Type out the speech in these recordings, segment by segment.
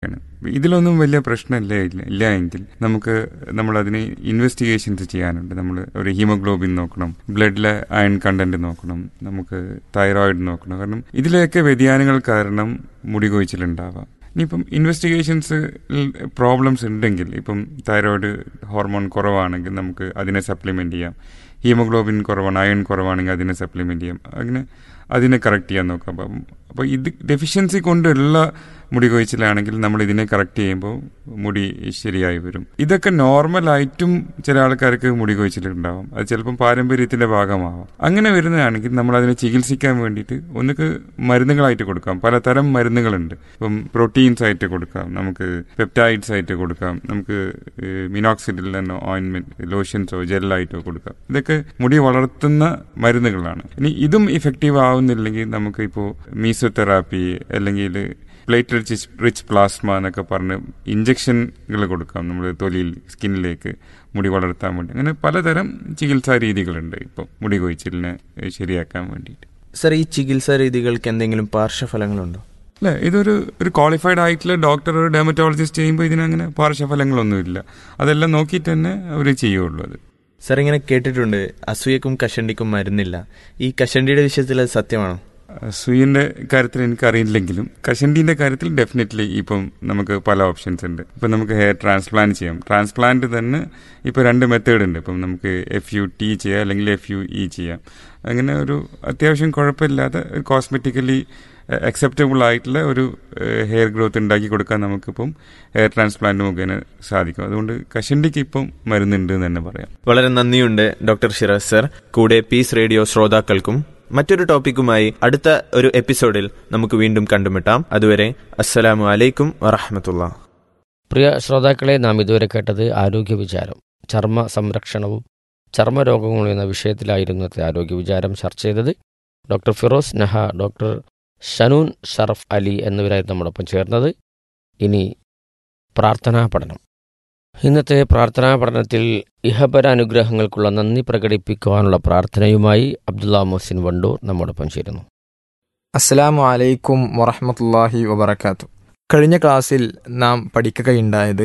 ആണ്. ഇതിലൊന്നും വലിയ പ്രശ്നമില്ല ഇല്ല ഇല്ല എങ്കിൽ നമുക്ക് നമ്മൾ അതിന് ഇൻവെസ്റ്റിഗേഷൻസ് ചെയ്യാനുണ്ട് നമ്മൾ ഒരു ഹീമോഗ്ലോബിൻ നോക്കണം ബ്ലഡിലെ അയൺ കണ്ടന്റ് നോക്കണം നമുക്ക് തൈറോയിഡ് നോക്കണം കാരണം ഇതിലെയൊക്കെ വ്യതിയാനങ്ങൾ കാരണം മുടി കൊഴിച്ചിലുണ്ടാവാം ഇനിയിപ്പം ഇൻവെസ്റ്റിഗേഷൻസ് പ്രോബ്ലംസ് ഉണ്ടെങ്കിൽ ഇപ്പം തൈറോയിഡ് ഹോർമോൺ കുറവാണെങ്കിൽ നമുക്ക് അതിനെ സപ്ലിമെന്റ് ചെയ്യാം ഹീമോഗ്ലോബിൻ കുറവാണ് അയൺ കുറവാണെങ്കിൽ അതിനെ സപ്ലിമെന്റ് ചെയ്യാം അങ്ങനെ അതിനെ കറക്റ്റ് ചെയ്യാൻ നോക്കാം അപ്പം അപ്പോൾ ഇത് ഡെഫിഷ്യൻസി കൊണ്ടുള്ള മുടി കൊഴിച്ചിലാണെങ്കിൽ നമ്മൾ ഇതിനെ കറക്റ്റ് ചെയ്യുമ്പോൾ മുടി ശരിയായി വരും ഇതൊക്കെ നോർമലായിട്ടും ചില ആൾക്കാർക്ക് മുടി കൊഴിച്ചിലുണ്ടാവും അത് ചിലപ്പം പാരമ്പര്യത്തിന്റെ ഭാഗമാവാം അങ്ങനെ വരുന്നതാണെങ്കിൽ നമ്മൾ അതിനെ ചികിത്സിക്കാൻ വേണ്ടിയിട്ട് ഒന്നുക്ക് മരുന്നുകളായിട്ട് കൊടുക്കാം പലതരം മരുന്നുകളുണ്ട് ഇപ്പം പ്രോട്ടീൻസ് ആയിട്ട് കൊടുക്കാം നമുക്ക് പെപ്റ്റൈഡ്സ് ആയിട്ട് കൊടുക്കാം നമുക്ക് മിനോക്സിഡിൽ തന്നെ ഓയിൻമെന്റ് ലോഷൻസോ ജെല്ലായിട്ടോ കൊടുക്കാം ഇതൊക്കെ മുടി വളർത്തുന്ന മരുന്നുകളാണ് ഇനി ഇതും ഇഫക്റ്റീവ് ആവുന്നില്ലെങ്കിൽ നമുക്ക് ഇപ്പോൾ മീസോതെറാപ്പി അല്ലെങ്കിൽ പ്ലേറ്റ്ലെറ്റ് റിച്ച് പ്ലാസ്മ എന്നൊക്കെ പറഞ്ഞ് ഇഞ്ചക്ഷനുകൾ കൊടുക്കാം നമ്മൾ തൊലിയിൽ സ്കിന്നിലേക്ക് മുടി വളർത്താൻ വേണ്ടി അങ്ങനെ പലതരം ചികിത്സാ രീതികളുണ്ട് ഇപ്പോൾ മുടി കൊഴിച്ചിലിനെ ശരിയാക്കാൻ വേണ്ടിയിട്ട് സർ ഈ ചികിത്സാ രീതികൾക്ക് എന്തെങ്കിലും പാർശ്വഫലങ്ങളുണ്ടോ അല്ല ഇതൊരു ഒരു ക്വാളിഫൈഡ് ആയിട്ടുള്ള ഡോക്ടർ ഒരു ഡെമറ്റോളജിസ്റ്റ് ചെയ്യുമ്പോൾ ഇതിനങ്ങനെ പാർശ്വഫലങ്ങളൊന്നുമില്ല അതെല്ലാം നോക്കിയിട്ട് തന്നെ അവർ ചെയ്യുള്ളൂ അത് സർ ഇങ്ങനെ കേട്ടിട്ടുണ്ട് അസൂയക്കും കഷണ്ടിക്കും മരുന്നില്ല ഈ കഷണ്ടിയുടെ വിഷയത്തിൽ അത് സത്യമാണോ സുയിന്റെ കാര്യത്തിൽ എനിക്ക് അറിയില്ലെങ്കിലും കഷണ്ടിന്റെ കാര്യത്തിൽ ഡെഫിനറ്റ്ലി ഇപ്പം നമുക്ക് പല ഓപ്ഷൻസ് ഉണ്ട് ഇപ്പം നമുക്ക് ഹെയർ ട്രാൻസ്പ്ലാന്റ് ചെയ്യാം ട്രാൻസ്പ്ലാന്റ് തന്നെ ഇപ്പം രണ്ട് മെത്തേഡ് ഉണ്ട് ഇപ്പം നമുക്ക് എഫ് യു ടി ചെയ്യാം അല്ലെങ്കിൽ എഫ് യു ഇ ചെയ്യാം അങ്ങനെ ഒരു അത്യാവശ്യം കുഴപ്പമില്ലാതെ കോസ്മെറ്റിക്കലി അക്സെപ്റ്റബിൾ ആയിട്ടുള്ള ഒരു ഹെയർ ഗ്രോത്ത് ഉണ്ടാക്കി കൊടുക്കാൻ നമുക്കിപ്പം ഹെയർ ട്രാൻസ്പ്ലാന്റ് മുഖേന സാധിക്കും അതുകൊണ്ട് കഷണ്ടിക്ക് ഇപ്പം മരുന്നുണ്ട് എന്ന് തന്നെ പറയാം വളരെ നന്ദിയുണ്ട് ഡോക്ടർ ഷിറാസ് സർ കൂടെ പീസ് റേഡിയോ ശ്രോതാക്കൾക്കും മറ്റൊരു ടോപ്പിക്കുമായി അടുത്ത ഒരു എപ്പിസോഡിൽ നമുക്ക് വീണ്ടും കണ്ടുമുട്ടാം അതുവരെ അസ്സലാമു അലൈക്കും വറഹമത്തുള്ള പ്രിയ ശ്രോതാക്കളെ നാം ഇതുവരെ കേട്ടത് ആരോഗ്യ വിചാരം ചർമ്മ സംരക്ഷണവും ചർമ്മരോഗങ്ങളും എന്ന വിഷയത്തിലായിരുന്നു ഇന്നത്തെ ആരോഗ്യ വിചാരം ചർച്ച ചെയ്തത് ഡോക്ടർ ഫിറോസ് നഹ ഡോക്ടർ ഷനൂൻ ഷറഫ് അലി എന്നിവരായിരുന്നു നമ്മോടൊപ്പം ചേർന്നത് ഇനി പ്രാർത്ഥനാ പഠനം ഇന്നത്തെ പ്രാർത്ഥനാ പഠനത്തിൽ ഇഹപര അനുഗ്രഹങ്ങൾക്കുള്ള നന്ദി പ്രകടിപ്പിക്കുവാനുള്ള പ്രാർത്ഥനയുമായി അബ്ദുള്ള മുഹസിൻ വണ്ടൂർ നമ്മോടൊപ്പം ചേരുന്നു അസ്സലാമു അലൈക്കും വറഹമത്തല്ലാഹി വബർക്കാത്തു കഴിഞ്ഞ ക്ലാസ്സിൽ നാം പഠിക്കുകയുണ്ടായത്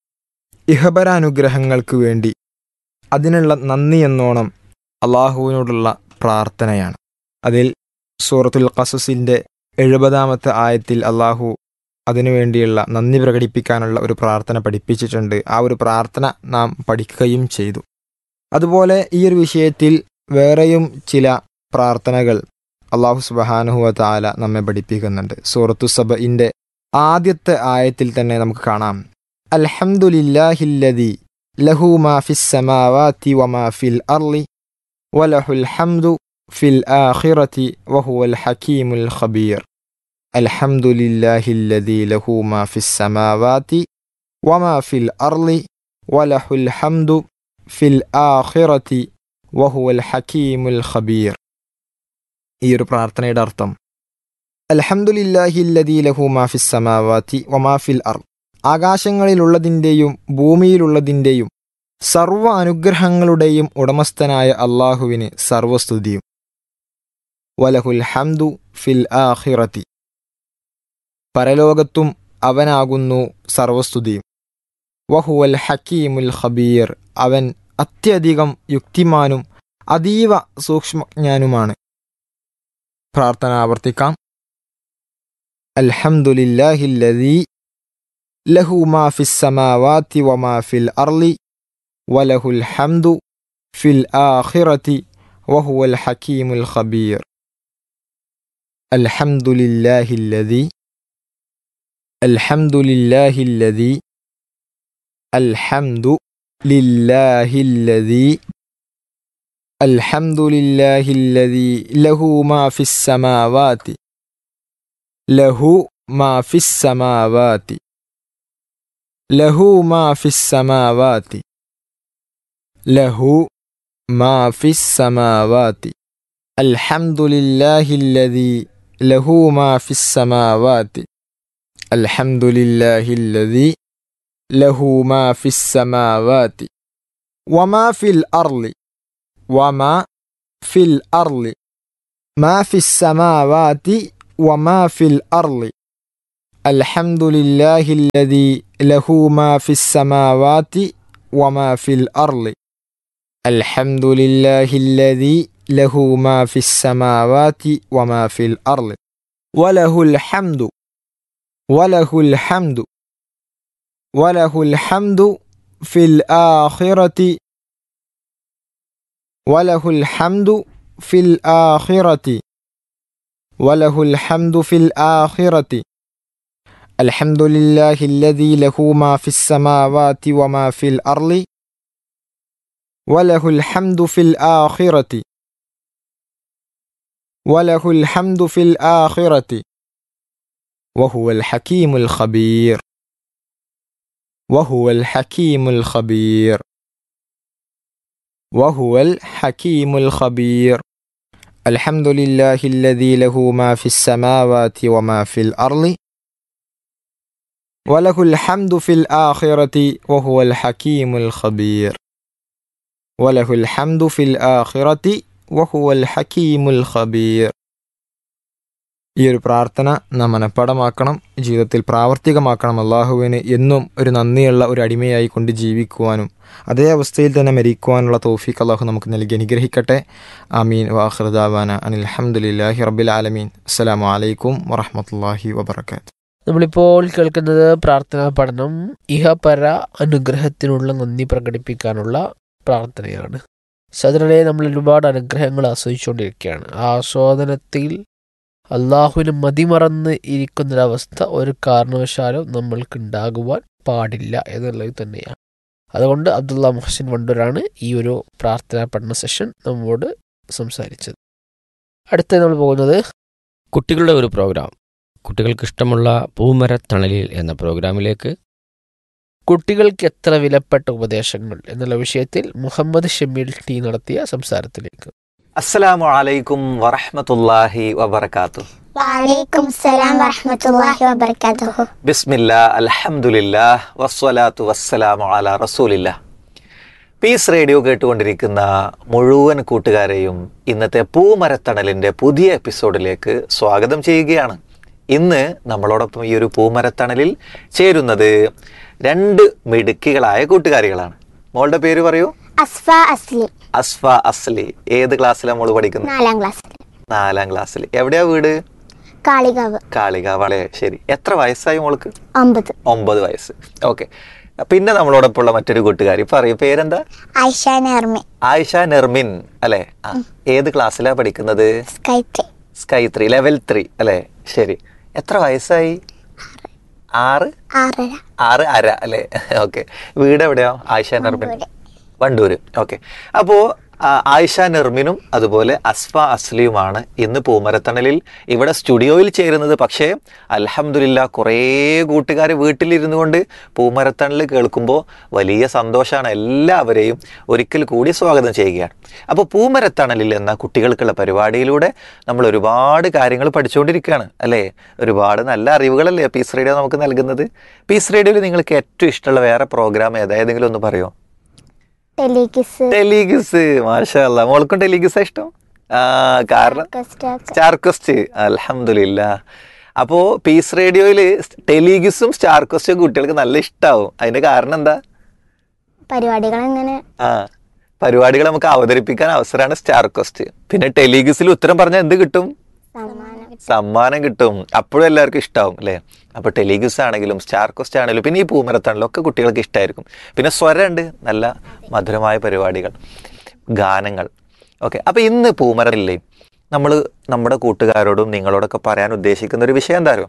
ഇഹബര അനുഗ്രഹങ്ങൾക്ക് വേണ്ടി അതിനുള്ള നന്ദി എന്നോണം അള്ളാഹുവിനോടുള്ള പ്രാർത്ഥനയാണ് അതിൽ സൂറത്തുൽ ഖസസിൻ്റെ എഴുപതാമത്തെ ആയത്തിൽ അള്ളാഹു അതിനുവേണ്ടിയുള്ള നന്ദി പ്രകടിപ്പിക്കാനുള്ള ഒരു പ്രാർത്ഥന പഠിപ്പിച്ചിട്ടുണ്ട് ആ ഒരു പ്രാർത്ഥന നാം പഠിക്കുകയും ചെയ്തു അതുപോലെ ഈ ഒരു വിഷയത്തിൽ വേറെയും ചില പ്രാർത്ഥനകൾ അള്ളാഹു സുബഹാനുഹുവ താല നമ്മെ പഠിപ്പിക്കുന്നുണ്ട് സൂറത്തു സബഇന്റെ ആദ്യത്തെ ആയത്തിൽ തന്നെ നമുക്ക് കാണാം അൽഹംദുലില്ലാഹില്ലദി ലഹു മാ ഫിസ് സമാവാതി വമാ ഫിൽ അർളി വലഹുൽ ഹംദു ഫിൽ ആഖിറതി വഹുവൽ ഹകീമുൽ ഖബീർ അൽഹംദുലില്ലാഹില്ലദി ലഹു മാ ഫിസ് സമാവാതി വമാ ഫിൽ അർളി വലഹുൽ ഹംദു ഫിൽ ആഖിറതി വഹുവൽ ഹകീമുൽ ഖബീർ ഈ ഒരു പ്രാർത്ഥനയുടെ അർത്ഥം അൽഹംദുലില്ലാഹില്ലദീ ലഹു മാഫിസ് സമാവാതി വമാഫിൽ അർ ആകാശങ്ങളിലുള്ളതിൻ്റെയും ഭൂമിയിലുള്ളതിൻ്റെയും സർവ അനുഗ്രഹങ്ങളുടെയും ഉടമസ്ഥനായ അള്ളാഹുവിന് സർവസ്തുതിയും വലഹുൽ ഹംദു ഫിൽ ആഖിറത്തി പരലോകത്തും അവനാകുന്നു സർവസ്തുതിയും വഹുവൽ ഹക്കീമുൽ ഖബീർ അവൻ അത്യധികം യുക്തിമാനും അതീവ സൂക്ഷ്മജ്ഞാനുമാണ് പ്രാർത്ഥന ആവർത്തിക്കാം അൽഹംദുലില്ലാഹില്ലദീ ലഹു മാ ഫിസ് സമാവാതി വമാ ഫിൽ അർളി വലഹുൽ ഹംദു ഫിൽ ആഖിറതി വഹുവൽ ഹകീമുൽ ഖബീർ അൽഹംദുലില്ലാഹില്ലദീ അൽഹംദുലില്ലാഹില്ലദീ അൽഹംദു ലില്ലാഹില്ലദീ الحمد لله الذي له ما في السماوات له ما في السماوات له ما في السماوات له ما في السماوات الحمد لله الذي له ما في السماوات الحمد لله الذي له ما في السماوات وما في الأرض وما في الأرض ما في السماوات وما في الأرض الحمد لله الذي له ما في السماوات وما في الأرض الحمد لله الذي له ما في السماوات وما في الأرض وله الحمد وله الحمد وله الحمد في الآخرة وله الحمد في الآخرة وله الحمد في الآخرة الحمد لله الذي له ما في السماوات وما في الأرض وله الحمد في الآخرة وله الحمد في الآخرة وهو الحكيم الخبير وهو الحكيم الخبير وهو الحكيم الخبير الحمد لله الذي له ما في السماوات وما في الأرض وله الحمد في الآخرة وهو الحكيم الخبير وله الحمد في الآخرة وهو الحكيم الخبير ഈ ഒരു പ്രാർത്ഥന നാം മനഃപ്പാടമാക്കണം ജീവിതത്തിൽ പ്രാവർത്തികമാക്കണം അള്ളാഹുവിന് എന്നും ഒരു നന്ദിയുള്ള ഒരു അടിമയായി കൊണ്ട് ജീവിക്കുവാനും അതേ അവസ്ഥയിൽ തന്നെ മരിക്കുവാനുള്ള തോഫീക്ക് അള്ളാഹു നമുക്ക് നൽകി അനുഗ്രഹിക്കട്ടെ ആമീൻ വാഹൃദാവാന അനിൽ അഹമ്മദില്ലാഹി റബ്ബിൽ ആലമീൻ അസ്സലാമു അലൈക്കും വറഹമത്തല്ലാഹി വബർക്കാത്ത് നമ്മളിപ്പോൾ കേൾക്കുന്നത് പ്രാർത്ഥനാ പഠനം ഇഹപര അനുഗ്രഹത്തിനുള്ള നന്ദി പ്രകടിപ്പിക്കാനുള്ള പ്രാർത്ഥനയാണ് സദരനെ നമ്മൾ ഒരുപാട് അനുഗ്രഹങ്ങൾ ആസ്വദിച്ചുകൊണ്ടിരിക്കുകയാണ് ആ ആസ്വാദനത്തിൽ അള്ളാഹുവിന് മതിമറന്ന് ഇരിക്കുന്നൊരവസ്ഥ ഒരു കാരണവശാലും നമ്മൾക്ക് ഉണ്ടാകുവാൻ പാടില്ല എന്നുള്ളത് തന്നെയാണ് അതുകൊണ്ട് അബ്ദുള്ള മുഹസിൻ വണ്ടൂരാണ് ഈ ഒരു പ്രാർത്ഥനാ പഠന സെഷൻ നമ്മോട് സംസാരിച്ചത് അടുത്ത നമ്മൾ പോകുന്നത് കുട്ടികളുടെ ഒരു പ്രോഗ്രാം കുട്ടികൾക്ക് ഇഷ്ടമുള്ള പൂമരത്തണലിൽ എന്ന പ്രോഗ്രാമിലേക്ക് കുട്ടികൾക്ക് എത്ര വിലപ്പെട്ട ഉപദേശങ്ങൾ എന്നുള്ള വിഷയത്തിൽ മുഹമ്മദ് ഷമീൽ ടി നടത്തിയ സംസാരത്തിലേക്ക് അസ്സലാമു അലൈക്കും വറഹ്മത്തുള്ളാഹി വബർക്കാത്തു വലൈക്കും സലാം വറഹമത്തല്ലാഹി വബർക്കാത്തുഹു ബിസ്മില്ലാ അൽഹംദുലില്ലാ വസ്സലാത്തു വസ്സലാമു അലാ റസൂലില്ലാ പീസ് റേഡിയോ കേട്ടുകൊണ്ടിരിക്കുന്ന മുഴുവൻ കൂട്ടുകാരെയും ഇന്നത്തെ പൂമരത്തണലിൻ്റെ പുതിയ എപ്പിസോഡിലേക്ക് സ്വാഗതം ചെയ്യുകയാണ് ഇന്ന് നമ്മളോടൊപ്പം ഈ ഒരു പൂമരത്തണലിൽ ചേരുന്നത് രണ്ട് മിടുക്കികളായ കൂട്ടുകാരികളാണ് മോളുടെ പേര് പറയൂ അസ്ഫ അസ്ലി അസ്ഫ അസ്ലി ഏത് ക്ലാസ്സിലാണ് മോള് പഠിക്കുന്നത് നാലാം ക്ലാസ്സിൽ നാലാം ക്ലാസ്സിൽ എവിടെയാ വീട് കാളികാവ് കാളികാവളെ ശരി എത്ര വയസ്സായി മോൾക്ക് ഒമ്പത് ഒമ്പത് വയസ്സ് ഓക്കെ പിന്നെ നമ്മളോടൊപ്പം ഉള്ള മറ്റൊരു കൂട്ടുകാരി പറയും പേരെന്താ ഐഷ നെർമി ആയിഷ നെർമിൻ അല്ലെ ആ, ഏത് ക്ലാസ്സിലാ പഠിക്കുന്നത് sky three sky three level three അല്ലെ ശരി എത്ര വയസ്സായി ആറ് ആറര ആറ് അര അല്ലേ ഓക്കെ വീട് എവിടെയാ ആയിഷ നെർമിൻ വണ്ടൂര് ഓക്കെ അപ്പോ ആ, ആയിഷ നെർമിനും അതുപോലെ അസ്ഫ അസ്ലിയുമാണ് ഇന്ന് പൂമരത്തണലിൽ ഇവിടെ സ്റ്റുഡിയോയിൽ ചേരുന്നത് പക്ഷേ അൽഹംദുലില്ല കുറേ കൂട്ടുകാർ വീട്ടിലിരുന്നു കൊണ്ട് പൂമരത്തണൽ കേൾക്കുമ്പോൾ വലിയ സന്തോഷമാണ് എല്ലാവരെയും ഒരിക്കൽ കൂടി സ്വാഗതം ചെയ്യുകയാണ് അപ്പോൾ പൂമരത്തണലിൽ എന്ന കുട്ടികൾക്കുള്ള പരിപാടിയിലൂടെ നമ്മൾ ഒരുപാട് കാര്യങ്ങൾ പഠിച്ചുകൊണ്ടിരിക്കുകയാണ് അല്ലേ ഒരുപാട് നല്ല അറിവുകളല്ലേ പീസ് റേഡിയോ നമുക്ക് നൽകുന്നത് പീസ് റേഡിയോയിൽ നിങ്ങൾക്ക് ഏറ്റവും ഇഷ്ടമുള്ള വേറെ പ്രോഗ്രാം ഏതായതെങ്കിലും ഒന്ന് പറയോ ടെലികിസ് ടെലിഗിസ് മാഷല്ല മോൾക്കും ടെലിഗിസ് ഇഷ്ടം ആ കാരണം സ്റ്റാർ ക്വസ്റ്റ് അലഹമില്ല അപ്പോ പീസ് റേഡിയോയില് ടെലിഗിസും സ്റ്റാർ ക്വസ്റ്റും കുട്ടികൾക്ക് നല്ല ഇഷ്ടാവും അതിന്റെ കാരണം എന്താ പരിപാടികൾ എങ്ങനെ ആ പരിപാടികൾ നമുക്ക് അവതരിപ്പിക്കാൻ അവസരമാണ് സ്റ്റാർ ക്വസ്റ്റ് പിന്നെ ടെലിഗിസിൽ ഉത്തരം പറഞ്ഞാൽ എന്ത് കിട്ടും സമ്മാനം സമ്മാനം കിട്ടും അപ്പോഴും എല്ലാവർക്കും ഇഷ്ടാവും അല്ലേ അപ്പൊ ടെലിഗിസ് ആണെങ്കിലും സ്റ്റാർ ക്വസ്റ്റ് ആണെങ്കിലും പിന്നെ ഈ പൂമരത്താണെങ്കിലും ഒക്കെ കുട്ടികൾക്ക് ഇഷ്ടമായിരിക്കും പിന്നെ സ്വരമുണ്ട് നല്ല മധുരമായ പരിപാടികൾ ഗാനങ്ങൾ ഓക്കെ അപ്പൊ ഇന്ന് പൂമരമില്ലേ നമ്മൾ നമ്മുടെ കൂട്ടുകാരോടും നിങ്ങളോടൊക്കെ പറയാൻ ഉദ്ദേശിക്കുന്ന ഒരു വിഷയം എന്താ അറിയോ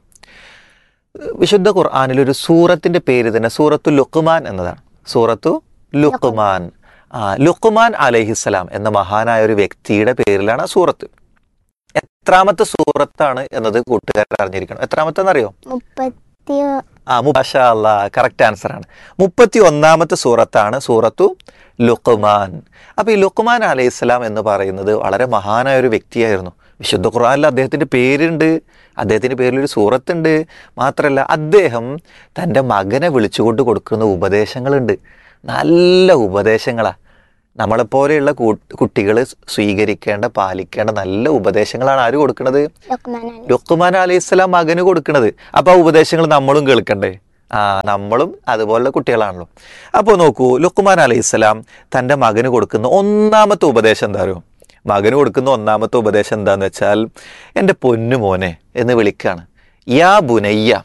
വിശുദ്ധ ഖുർആാനിൽ ഒരു സൂറത്തിന്റെ പേര് തന്നെ സൂറത്തു ലുക്കുമാൻ എന്നതാണ് സൂറത്തു ലുക്കുമാൻ ആ ലുക്കുമാൻ അലഹിസ്സലാം എന്ന മഹാനായ ഒരു വ്യക്തിയുടെ പേരിലാണ് ആ സൂറത്ത് എത്രാമത്തെ സൂറത്താണ് എന്നത് കൂട്ടുകാർ അറിഞ്ഞിരിക്കണം എത്രാമത്തെന്നറിയോ മുപ്പത്തി ആ മുഷാ കറക്റ്റ് ആൻസർ ആണ് മുപ്പത്തി ഒന്നാമത്തെ സൂറത്താണ് സൂറത്തു ലുക്കുമാൻ അപ്പൊ ഈ ലുക്കുമാൻ അലൈഹി സ്വലാം എന്ന് പറയുന്നത് വളരെ മഹാനായ ഒരു വ്യക്തിയായിരുന്നു വിശുദ്ധ ഖുർആനിൽ അദ്ദേഹത്തിന്റെ പേരുണ്ട് അദ്ദേഹത്തിന്റെ പേരിൽ ഒരു സൂറത്തുണ്ട് മാത്രമല്ല അദ്ദേഹം തൻ്റെ മകനെ വിളിച്ചുകൊണ്ട് കൊടുക്കുന്ന ഉപദേശങ്ങളുണ്ട് നല്ല ഉപദേശങ്ങളാ നമ്മളെപ്പോലെയുള്ള കുട്ടികൾ സ്വീകരിക്കേണ്ട പാലിക്കേണ്ട നല്ല ഉപദേശങ്ങളാണ് ആര് കൊടുക്കുന്നത് ലുക്മാൻ അലി ലുക്കുമാൻ അലൈഹി സ്വലാം മകന് കൊടുക്കുന്നത് അപ്പൊ ആ ഉപദേശങ്ങൾ നമ്മളും കേൾക്കണ്ടേ ആ നമ്മളും അതുപോലുള്ള കുട്ടികളാണല്ലോ അപ്പോൾ നോക്കൂ ലുക്കുമാൻ അലൈഹി സ്വലാം തൻ്റെ മകന് കൊടുക്കുന്ന ഒന്നാമത്തെ ഉപദേശം എന്താ അറിയോ മകന് കൊടുക്കുന്ന ഒന്നാമത്തെ ഉപദേശം എന്താന്ന് വെച്ചാൽ എൻ്റെ പൊന്നു മോനെ എന്ന് വിളിക്കാണ് യാ ബുനയ്യ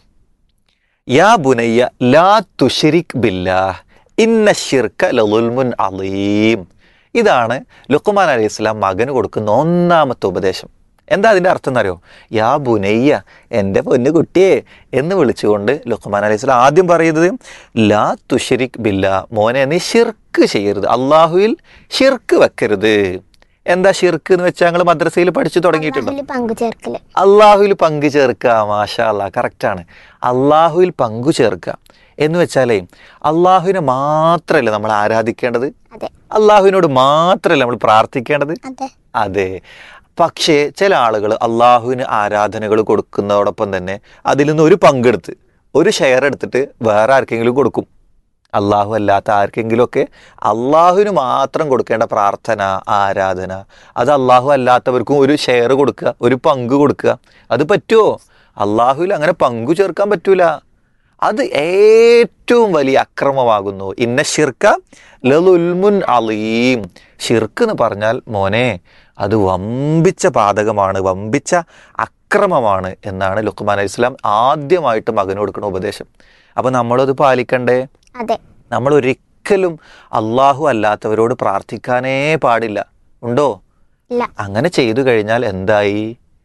യാ ബുനയ്യ ലാ തുഷരിക് ബില്ലാഹ് ഇന്ന ഷിർക്ക ലളുൽമുൻ അലീം ഇതാണ് ലുക്കുമാൻ അലൈഹി സ്വലാം മകന് കൊടുക്കുന്ന ഒന്നാമത്തെ ഉപദേശം എന്താ അതിൻ്റെ അർത്ഥം എന്നറിയോ യാ ബുനയ്യ എൻ്റെ പൊന്നു കുട്ടിയെ എന്ന് വിളിച്ചുകൊണ്ട് ലുക്കുമാൻ അലൈഹി സ്വലാം ആദ്യം പറയുന്നത് ലാ തുഷരിക് ബില്ല മോനെ നീ ഷിർക്ക് ചെയ്യരുത് അള്ളാഹുവിൽ ഷിർക്ക് വെക്കരുത് എന്താ ഷിർക്ക് എന്ന് വെച്ചാൽ ഞങ്ങൾ മദ്രസയിൽ പഠിച്ചു തുടങ്ങിയിട്ടുണ്ടോ അള്ളാഹുവിൽ പങ്കു ചേർക്കല് അള്ളാഹുവിൽ പങ്കു ചേർക്കുക മാഷാ അല്ലാ കറക്റ്റാണ് അള്ളാഹുവിൽ പങ്കു ചേർക്കുക എന്ന് വെച്ചാലേ അള്ളാഹുവിനെ മാത്രമല്ല നമ്മൾ ആരാധിക്കേണ്ടത് അതെ അള്ളാഹുവിനോട് മാത്രമല്ല നമ്മൾ പ്രാർത്ഥിക്കേണ്ടത് അതെ അതെ പക്ഷേ ചില ആളുകൾ അള്ളാഹുവിന് ആരാധനകൾ കൊടുക്കുന്നതോടൊപ്പം തന്നെ അതിൽ നിന്ന് ഒരു പങ്കെടുത്ത് ഒരു ഷെയർ എടുത്തിട്ട് വേറെ ആർക്കെങ്കിലും കൊടുക്കും അള്ളാഹു അല്ലാത്ത ആർക്കെങ്കിലുമൊക്കെ അള്ളാഹുവിന് മാത്രം കൊടുക്കേണ്ട പ്രാർത്ഥന ആരാധന അത് അള്ളാഹു അല്ലാത്തവർക്കും ഒരു ഷെയർ കൊടുക്കുക ഒരു പങ്ക് കൊടുക്കുക അത് പറ്റുമോ അള്ളാഹുവിൽ അങ്ങനെ പങ്കു ചേർക്കാൻ പറ്റൂല അത് ഏറ്റവും വലിയ അക്രമമാകുന്നു ഇന്ന ഷിർക്ക ലലുൽമുൻ അലീം ഷിർക്ക് എന്ന് പറഞ്ഞാൽ മോനെ അത് വമ്പിച്ച പാതകമാണ് വമ്പിച്ച അക്രമമാണ് എന്നാണ് ലുക്മാൻ അലൈഹി ഇസ്ലാം ആദ്യമായിട്ട് മകന് കൊടുക്കുന്ന ഉപദേശം അപ്പം നമ്മളത് പാലിക്കണ്ടേ അതെ നമ്മൾ ഒരിക്കലും അള്ളാഹു അല്ലാത്തവരോട് പ്രാർത്ഥിക്കാനേ പാടില്ല ഉണ്ടോ ഇല്ല അങ്ങനെ ചെയ്തു കഴിഞ്ഞാൽ എന്തായി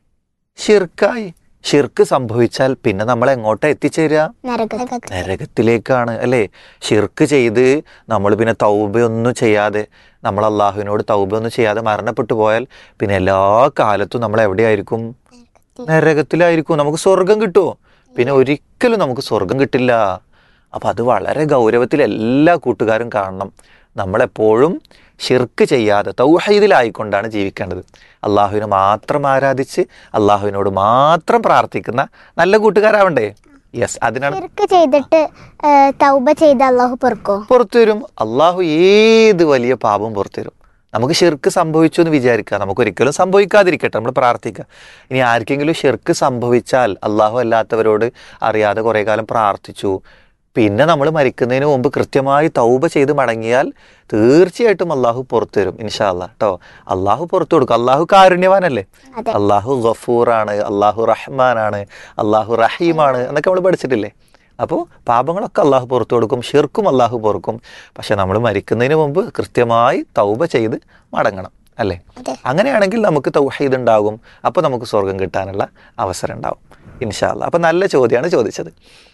ഷിർക്കായി ഷിർക്ക് സംഭവിച്ചാൽ പിന്നെ നമ്മൾ എങ്ങോട്ടാ എത്തിച്ചേരുക നരക നരകത്തിലേക്കാണ് അല്ലേ ഷിർക്ക് ചെയ്ത് നമ്മൾ പിന്നെ തൗബയൊന്നും ചെയ്യാതെ നമ്മൾ അള്ളാഹുവിനോട് തൗബയൊന്നും ചെയ്യാതെ മരണപ്പെട്ടു പോയാൽ പിന്നെ എല്ലാ കാലത്തും നമ്മൾ എവിടെയായിരിക്കും നരകത്തിലായിരിക്കും നമുക്ക് സ്വർഗം കിട്ടുമോ പിന്നെ ഒരിക്കലും നമുക്ക് സ്വർഗം കിട്ടില്ല അപ്പം അത് വളരെ ഗൗരവത്തിൽ എല്ലാ കൂട്ടുകാരും കാണണം നമ്മളെപ്പോഴും ഷിർക്ക് ചെയ്യാതെ തൗഹീദിലായിക്കൊണ്ടാണ് ജീവിക്കേണ്ടത് അള്ളാഹുവിനെ മാത്രം ആരാധിച്ച് അള്ളാഹുവിനോട് മാത്രം പ്രാർത്ഥിക്കുന്ന നല്ല കൂട്ടുകാരാവണ്ടേ യെസ് അതിനാണ് ശിർക്ക് ചെയ്തിട്ട് ഏ, തൗബ ചെയ്ത് അള്ളാഹു പൊറുക്കോ പുറത്തു വരും അള്ളാഹു ഏത് വലിയ പാപം പുറത്തു വരും നമുക്ക് ഷിർക്ക് സംഭവിച്ചു എന്ന് വിചാരിക്കുക നമുക്ക് ഒരിക്കലും സംഭവിക്കാതിരിക്കട്ടെ നമ്മൾ പ്രാർത്ഥിക്കുക ഇനി ആർക്കെങ്കിലും ഷിർക്ക് സംഭവിച്ചാൽ അള്ളാഹു അല്ലാത്തവരോട് അറിയാതെ കുറേ കാലം പ്രാർത്ഥിച്ചു പിന്നെ നമ്മൾ മരിക്കുന്നതിന് മുമ്പ് കൃത്യമായി തൗബ ചെയ്ത് മടങ്ങിയാൽ തീർച്ചയായിട്ടും അള്ളാഹു പുറത്തു വരും ഇൻഷാ അല്ലാ കേട്ടോ അള്ളാഹു പുറത്തു കൊടുക്കും അള്ളാഹു കാരുണ്യവാനല്ലേ അതെ അള്ളാഹു ഗഫൂറാണ് അള്ളാഹു റഹ്മാനാണ് അള്ളാഹു റഹീമാണ് എന്നൊക്കെ നമ്മൾ പഠിച്ചിട്ടില്ലേ അപ്പോൾ പാപങ്ങളൊക്കെ അള്ളാഹു പുറത്തു കൊടുക്കും ഷിർക്കും അള്ളാഹു പൊറുക്കും പക്ഷെ നമ്മൾ മരിക്കുന്നതിന് മുമ്പ് കൃത്യമായി തൗബ ചെയ്ത് മടങ്ങണം അല്ലേ അതെ. അങ്ങനെയാണെങ്കിൽ നമുക്ക് തൗഹീദ് ഉണ്ടാകും അപ്പോൾ നമുക്ക് സ്വർഗം കിട്ടാനുള്ള അവസരം ഉണ്ടാവും ഇൻഷാല്ല അപ്പോൾ നല്ല ചോദ്യമാണ് ചോദിച്ചത്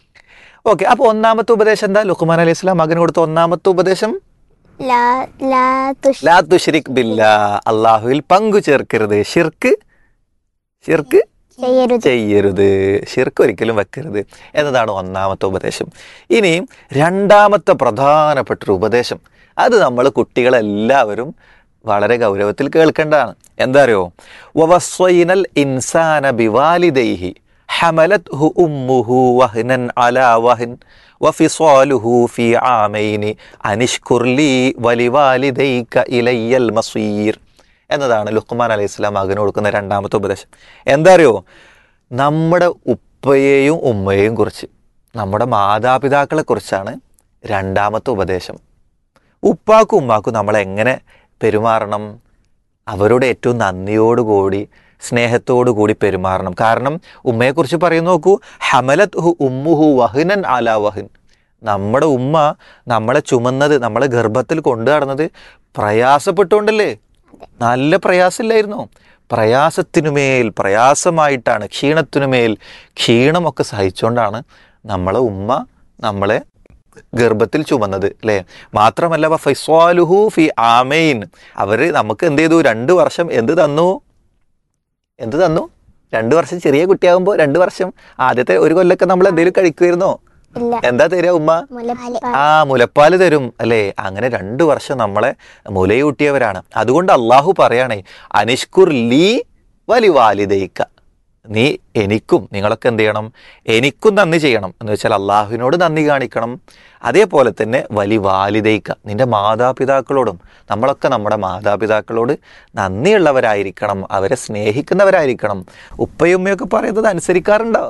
ഓക്കെ അപ്പോൾ ഒന്നാമത്തെ ഉപദേശം എന്താ ലുഖ്മാൻ അലൈഹി സ്വലാം മകന് കൊടുത്ത ഒന്നാമത്തെ ഉപദേശം ലാ ലാ തുഷ് ലാ തുഷ്രിക് ബില്ല അള്ളാഹുവിൽ പങ്കു ചേർക്കരുത് ഷിർക്ക് ഷിർക്ക് ചെയ്യരുത് ചെയ്യരുത് ഷിർക്ക് ഒരിക്കലും വെക്കരുത് എന്നതാണ് ഒന്നാമത്തെ ഉപദേശം ഇനി രണ്ടാമത്തെ പ്രധാനപ്പെട്ട ഒരു ഉപദേശം അത് നമ്മൾ കുട്ടികളെല്ലാവരും വളരെ ഗൗരവത്തിൽ കേൾക്കേണ്ടതാണ് എന്താ അറിയോ വവസ്വൈനൽ ഇൻസാന ബിവാലിദൈഹി ഹമലത് ഹു ഉമ്മുഹു വഹ്നൻ അലാ വഹ്ൻ വഫിസ്വാലുഹു ഫി ആമൈനി അനിഷ്കുർലി വലിവാലിദൈക ഇലയ്യൽ മസീർ എന്നതാണ് ലുഖ്മാൻ അലൈഹി സ്വലാം മകന് കൊടുക്കുന്ന രണ്ടാമത്തെ ഉപദേശം എന്താ അറിയോ നമ്മുടെ ഉപ്പയെയും ഉമ്മയെയും കുറിച്ച് നമ്മുടെ മാതാപിതാക്കളെ കുറിച്ചാണ് രണ്ടാമത്തെ ഉപദേശം ഉപ്പാക്കും ഉമ്മാക്കും നമ്മൾ എങ്ങനെ പെരുമാറണം അവരോട് ഏറ്റവും നന്ദിയോടുകൂടി സ്നേഹത്തോടു കൂടി പെരുമാറണം കാരണം ഉമ്മയെക്കുറിച്ച് പറയുന്ന നോക്കൂ ഹമലത് ഹു ഉമ്മുഹു വഹ്നൻ അലാ വഹ്ൻ നമ്മുടെ ഉമ്മ നമ്മളെ ചുമന്നത് നമ്മളെ ഗർഭത്തിൽ കൊണ്ടു നടന്നത് പ്രയാസപ്പെട്ടുകൊണ്ടല്ലേ നല്ല പ്രയാസമില്ലായിരുന്നോ പ്രയാസത്തിനുമേൽ പ്രയാസമായിട്ടാണ് ക്ഷീണത്തിനുമേൽ ക്ഷീണമൊക്കെ സഹിച്ചുകൊണ്ടാണ് നമ്മളെ ഉമ്മ നമ്മളെ ഗർഭത്തിൽ ചുമന്നത് അല്ലേ മാത്രമല്ല വ ഫൈസ്വാലുഹു ഫി ആമൈൻ അവര് നമുക്ക് എന്ത് ചെയ്തു രണ്ട് വർഷം എന്ത് തന്നു എന്ത് തന്നു രണ്ട് വർഷം ചെറിയ കുട്ടിയാകുമ്പോൾ രണ്ട് വർഷം ആദ്യത്തെ ഒരു കൊല്ലൊക്കെ നമ്മൾ എന്തെങ്കിലും കഴിക്കുമായിരുന്നോ ഇല്ല എന്താ തരിക ഉമ്മ മുലപ്പാൽ ആ മുലപ്പാല് തരും അല്ലേ അങ്ങനെ രണ്ടു വർഷം നമ്മളെ മുലയൂട്ടിയവരാണ് അതുകൊണ്ട് അള്ളാഹു പറയണേ അനിഷ്കുർ ലീ വലി വാലിദൈക്ക നീ എനിക്കും നിങ്ങളൊക്കെ എന്ത് ചെയ്യണം എനിക്കും നന്ദി ചെയ്യണം എന്ന് വെച്ചാൽ അള്ളാഹുവിനോട് നന്ദി കാണിക്കണം അതേപോലെ തന്നെ വലി വാലിദൈക്ക നിന്റെ മാതാപിതാക്കളോടും നമ്മളൊക്കെ നമ്മുടെ മാതാപിതാക്കളോട് നന്ദിയുള്ളവരായിരിക്കണം അവരെ സ്നേഹിക്കുന്നവരായിരിക്കണം ഉപ്പയും ഉമ്മയൊക്കെ പറയുന്നത് അനുസരിക്കാറുണ്ടോ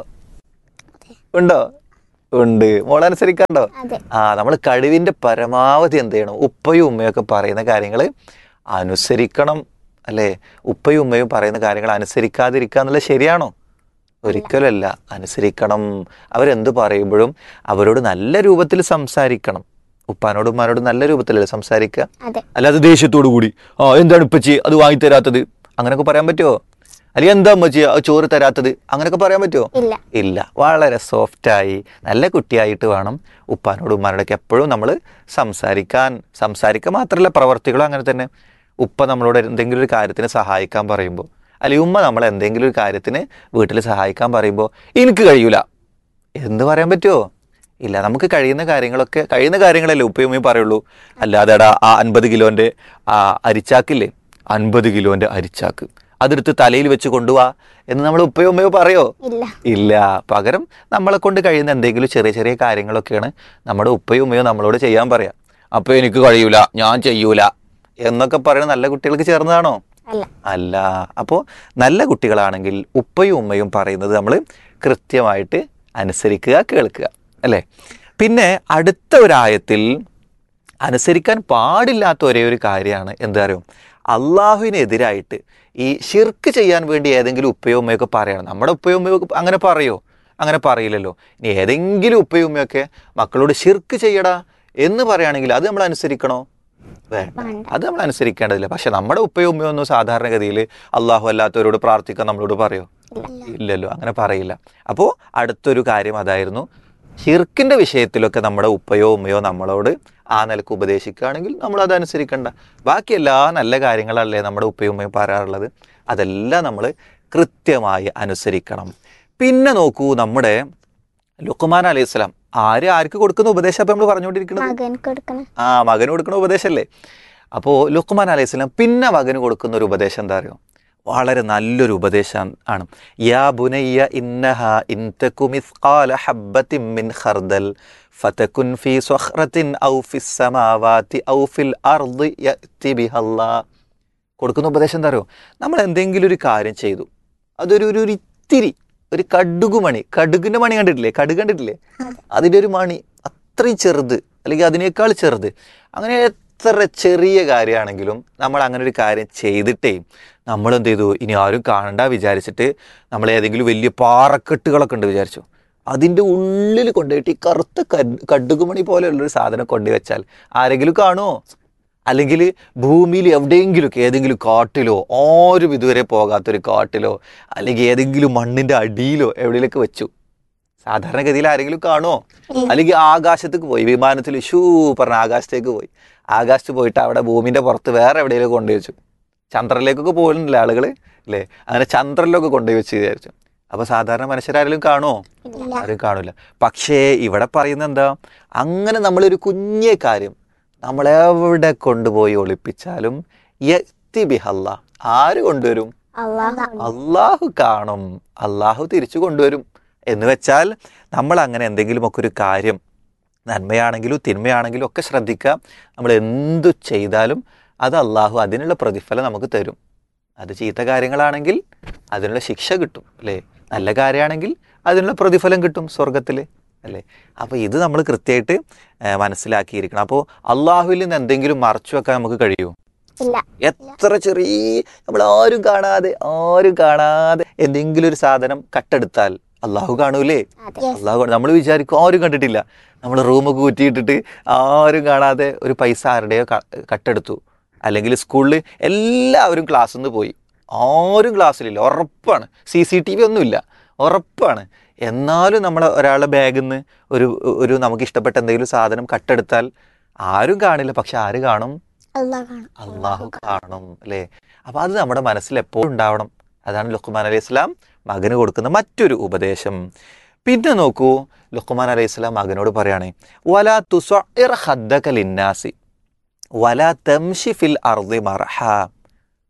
ഉണ്ടോ ഉണ്ട് മോൾ അനുസരിക്കാറുണ്ടോ അതെ ആ നമ്മൾ കഴിവിന്റെ പരമാവധി എന്ത് ചെയ്യണം ഉപ്പയും ഉമ്മയൊക്കെ പറയുന്ന കാര്യങ്ങൾ അനുസരിക്കണം അല്ലേ ഉപ്പയും ഉമ്മയും പറയുന്ന കാര്യങ്ങൾ അനുസരിക്കാതിരിക്കുക എന്നുള്ളത് ശരിയാണോ ഒരിക്കലല്ല അനുസരിക്കണം അവരെന്ത് പറയുമ്പോഴും അവരോട് നല്ല രൂപത്തിൽ സംസാരിക്കണം ഉപ്പാനോടും ഉമ്മാനോടും നല്ല രൂപത്തിലല്ലേ സംസാരിക്കുക അതെ അല്ലാതെ ദേഷ്യത്തോടു കൂടി ആ എന്താണ് ഇപ്പച്ചി അത് വാങ്ങിത്തരാത്തത് അങ്ങനെയൊക്കെ പറയാൻ പറ്റുമോ അല്ലെങ്കിൽ എന്താ അമ്മച്ചി ആ ചോറ് തരാത്തത് അങ്ങനെയൊക്കെ പറയാൻ പറ്റുമോ ഇല്ല ഇല്ല വളരെ സോഫ്റ്റായി നല്ല കുട്ടിയായിട്ട് വേണം ഉപ്പാനോടും ഉമ്മാനോടൊക്കെ എപ്പോഴും നമ്മൾ സംസാരിക്കാൻ സംസാരിക്കുക മാത്രമല്ല പ്രവർത്തികളും അങ്ങനെ തന്നെ ഉപ്പ നമ്മളോട് എന്തെങ്കിലും ഒരു കാര്യത്തിന് സഹായിക്കാൻ പറയുമ്പോൾ അല്ലെങ്കിൽ ഉമ്മ നമ്മൾ എന്തെങ്കിലും ഒരു കാര്യത്തിന് വീട്ടിൽ സഹായിക്കാൻ പറയുമ്പോൾ എനിക്ക് കഴിയൂല എന്ന് പറയാൻ പറ്റുമോ ഇല്ല നമുക്ക് കഴിയുന്ന കാര്യങ്ങളൊക്കെ കഴിയുന്ന കാര്യങ്ങളല്ലേ ഉപ്പയും ഉമ്മയും പറയുള്ളൂ അല്ലാതെ എടാ ആ അൻപത് കിലോൻ്റെ ആ അരിച്ചാക്കില്ലേ അൻപത് കിലോൻ്റെ അരിച്ചാക്ക് അതെടുത്ത് തലയിൽ വെച്ച് കൊണ്ടുപോവാ എന്ന് നമ്മൾ ഉപ്പയോ ഉമ്മയോ പറയോ ഇല്ല ഇല്ല പകരം നമ്മളെ കൊണ്ട് കഴിയുന്ന എന്തെങ്കിലും ചെറിയ ചെറിയ കാര്യങ്ങളൊക്കെയാണ് നമ്മുടെ ഉപ്പയും ഉമ്മയോ നമ്മളോട് ചെയ്യാൻ പറയാം അപ്പോൾ എനിക്ക് കഴിയൂല ഞാൻ ചെയ്യൂല എന്നൊക്കെ പറയുന്നത് നല്ല കുട്ടികൾക്ക് ചേർന്നതാണോ അല്ല അല്ല അപ്പോൾ നല്ല കുട്ടികളാണെങ്കിൽ ഉപ്പയും ഉമ്മയും പറയുന്നത് നമ്മൾ കൃത്യമായിട്ട് അനുസരിക്കുക കേൾക്കുക അല്ലേ പിന്നെ അടുത്ത ഒരായത്തിൽ അനുസരിക്കാൻ പാടില്ലാത്ത ഒരേ ഒരു കാര്യമാണ് എന്താ അറിയോ അള്ളാഹുവിനെതിരായിട്ട് ഈ ഷിർക്ക് ചെയ്യാൻ വേണ്ടി ഏതെങ്കിലും ഉപ്പയോ ഉമ്മയൊക്കെ പറയണം നമ്മുടെ ഉപ്പയോ ഉമ്മയോ അങ്ങനെ പറയോ അങ്ങനെ പറയില്ലല്ലോ ഇനി ഏതെങ്കിലും ഉപ്പയോ ഉമ്മയൊക്കെ മക്കളോട് ഷിർക്ക് ചെയ്യടാ എന്ന് പറയുകയാണെങ്കിൽ അത് നമ്മൾ അനുസരിക്കണോ വേണ്ട വേണ്ട. അത് നമ്മൾ അനുസരിക്കേണ്ടതില്ല പക്ഷെ നമ്മുടെ ഉപ്പയോ ഉമ്മയോ ഒന്നും സാധാരണഗതിയിൽ അള്ളാഹു അല്ലാത്തവരോട് പ്രാർത്ഥിക്കാൻ നമ്മളോട് പറയോ ഇല്ലല്ലോ അങ്ങനെ പറയില്ല അപ്പോൾ അടുത്തൊരു കാര്യം അതായിരുന്നു ഷിർക്കിന്റെ വിഷയത്തിലൊക്കെ നമ്മുടെ ഉപ്പയോ ഉമ്മയോ നമ്മളോട് ആ നിലക്ക് ഉപദേശിക്കുകയാണെങ്കിൽ നമ്മൾ അത് അനുസരിക്കണ്ട ബാക്കി എല്ലാ നല്ല കാര്യങ്ങളല്ലേ നമ്മുടെ ഉപ്പയും ഉമ്മയും പറയാറുള്ളത് അതെല്ലാം നമ്മൾ കൃത്യമായി അനുസരിക്കണം പിന്നെ നോക്കൂ നമ്മുടെ ലുക്കുമാൻ അലൈഹി സ്വലാം ആര് ആർക്ക് കൊടുക്കുന്ന ഉപദേശം അപ്പം നമ്മൾ പറഞ്ഞുകൊണ്ടിരിക്കുന്നത് മകൻ കൊടുക്കണം ആ മകന് കൊടുക്കുന്ന ഉപദേശമല്ലേ അപ്പോൾ ലുക്മാൻ അലൈഹി സ്വലാം പിന്നെ മകന് കൊടുക്കുന്ന ഒരു ഉപദേശം എന്താ അറിയോ വളരെ നല്ലൊരു ഉപദേശം ആണ് യാ ബുനയ്യ ഇന്നഹ ഇൻ തകു മിസ്ഖാല ഹബ്ബത്തിൻ മിൻ ഖർദൽ ഫതകുൻ ഫീ സ്വഖ്റത്തിൻ ഔ ഫിസ് സമാവാതി ഔ ഫിൽ അർദി യഅതി ബിഹല്ലാ കൊടുക്കുന്ന ഉപദേശം എന്താ അറിയോ നമ്മൾ എന്തെങ്കിലും ഒരു കാര്യം ചെയ്തു അതൊരു ഒരു ഒരു ഇത്തിരി ഒരു കടുകുമണി കടുകിന്റെ മണി കണ്ടിട്ടില്ലേ കടുക് കണ്ടിട്ടില്ലേ അതിൻ്റെ ഒരു മണി അത്രയും ചെറുത് അല്ലെങ്കിൽ അതിനേക്കാൾ ചെറുത് അങ്ങനെ എത്ര ചെറിയ കാര്യമാണെങ്കിലും നമ്മൾ അങ്ങനെ ഒരു കാര്യം ചെയ്തിട്ടേ നമ്മൾ എന്ത് ചെയ്തു ഇനി ആരും കാണണ്ട വിചാരിച്ചിട്ട് നമ്മൾ ഏതെങ്കിലും വലിയ പാറക്കെട്ടുകളൊക്കെ ഉണ്ട് വിചാരിച്ചു അതിൻ്റെ ഉള്ളിൽ കൊണ്ടുപോയിട്ട് ഈ കറുത്ത കട് കടുകുമണി പോലെയുള്ളൊരു സാധനം കൊണ്ടുവച്ചാൽ ആരെങ്കിലും കാണുമോ അല്ലെങ്കിൽ ഭൂമിയിൽ എവിടെയെങ്കിലും ഏതെങ്കിലും കാട്ടിലോ ആരും ഇതുവരെ പോകാത്തൊരു കാട്ടിലോ അല്ലെങ്കിൽ ഏതെങ്കിലും മണ്ണിൻ്റെ അടിയിലോ എവിടെയൊക്കെ വെച്ചു സാധാരണഗതിയിൽ ആരെങ്കിലും കാണുമോ അല്ലെങ്കിൽ ആകാശത്തേക്ക് പോയി വിമാനത്തിൽ ഷൂ പറഞ്ഞ ആകാശത്തേക്ക് പോയി ആകാശത്ത് പോയിട്ട് അവിടെ ഭൂമിന്റെ പുറത്ത് വേറെ എവിടെയെങ്കിലും കൊണ്ടുപോയി വെച്ചു ചന്ദ്രനിലേക്കൊക്കെ പോകുന്നില്ല ആളുകൾ അല്ലേ അങ്ങനെ ചന്ദ്രനിലൊക്കെ കൊണ്ടുപോയി വെച്ച് വിചാരിച്ചു അപ്പൊ സാധാരണ മനുഷ്യരാരെങ്കിലും കാണുമോ ഇല്ല ആരും കാണില്ല പക്ഷേ ഇവിടെ പറയുന്നത് എന്താ അങ്ങനെ നമ്മളൊരു കുഞ്ഞേ കാര്യം നമ്മളെവിടെ കൊണ്ടുപോയി ഒളിപ്പിച്ചാലും യക്തി ബിഹല്ല ആര് കൊണ്ടുവരും അള്ളാഹു അള്ളാഹു കാണും അള്ളാഹു തിരിച്ചു കൊണ്ടുവരും എന്ന് വെച്ചാൽ നമ്മൾ അങ്ങനെ എന്തെങ്കിലുമൊക്കെ ഒരു കാര്യം നന്മയാണെങ്കിലും തിന്മയാണെങ്കിലും ഒക്കെ ശ്രദ്ധിക്കുക നമ്മൾ എന്തു ചെയ്താലും അത് അള്ളാഹു അതിനുള്ള പ്രതിഫലം നമുക്ക് തരും അത് ചീത്ത കാര്യങ്ങളാണെങ്കിൽ അതിനുള്ള ശിക്ഷ കിട്ടും അല്ലേ നല്ല കാര്യമാണെങ്കിൽ അതിനുള്ള പ്രതിഫലം കിട്ടും സ്വർഗത്തിൽ അല്ലേ അപ്പോൾ ഇത് നമ്മൾ കൃത്യമായിട്ട് ഏഹ്, മനസ്സിലാക്കിയിരിക്കണം അപ്പോൾ അള്ളാഹുവിൽ നിന്ന് എന്തെങ്കിലും മറച്ചു വെക്കാൻ നമുക്ക് കഴിയുമോ ഇല്ല എത്ര ചെറിയ നമ്മൾ ആരും കാണാതെ ആരും കാണാതെ എന്തെങ്കിലും ഒരു സാധനം കട്ടെടുത്താൽ അള്ളാഹു കാണൂലേ അതെ അള്ളാഹു നമ്മൾ വിചാരിക്കും ആരും കണ്ടിട്ടില്ല നമ്മൾ റൂമൊക്കെ കുറ്റിയിട്ടിട്ട് ആരും കാണാതെ ഒരു പൈസ ആരുടെയോ ക- കട്ടെടുത്തു അല്ലെങ്കിൽ സ്കൂളിൽ എല്ലാവരും ക്ലാസ്സിൽ നിന്ന് പോയി ആരും ക്ലാസ്സിലില്ല ഉറപ്പാണ് സി സി ടി വി ഒന്നുമില്ല ഉറപ്പാണ് എന്നാലും നമ്മൾ ഒരാളുടെ ബാഗിൽ നിന്ന് ഒരു ഒരു നമുക്ക് ഇഷ്ടപ്പെട്ട എന്തെങ്കിലും സാധനം കട്ടെടുത്താൽ ആരും കാണില്ല പക്ഷെ ആര് കാണും അള്ളാഹ് കാണും അള്ളാഹു കാണും അല്ലേ അപ്പൊ അത് നമ്മുടെ മനസ്സിൽ എപ്പോഴും ഉണ്ടാവണം അതാണ് ലുഖ്മാൻ അലൈഹി ഇസ്ലാം മകന് കൊടുക്കുന്ന മറ്റൊരു ഉപദേശം പിന്നെ നോക്കൂ ലുഖ്മാൻ അലൈഹി ഇസ്ലാം മകനോട് പറയാണ് വലാ തുസ്വഇർ ഖദ്ദക ലിന്നാസി വലാ തംശി ഫിൽ അർദി മർഹ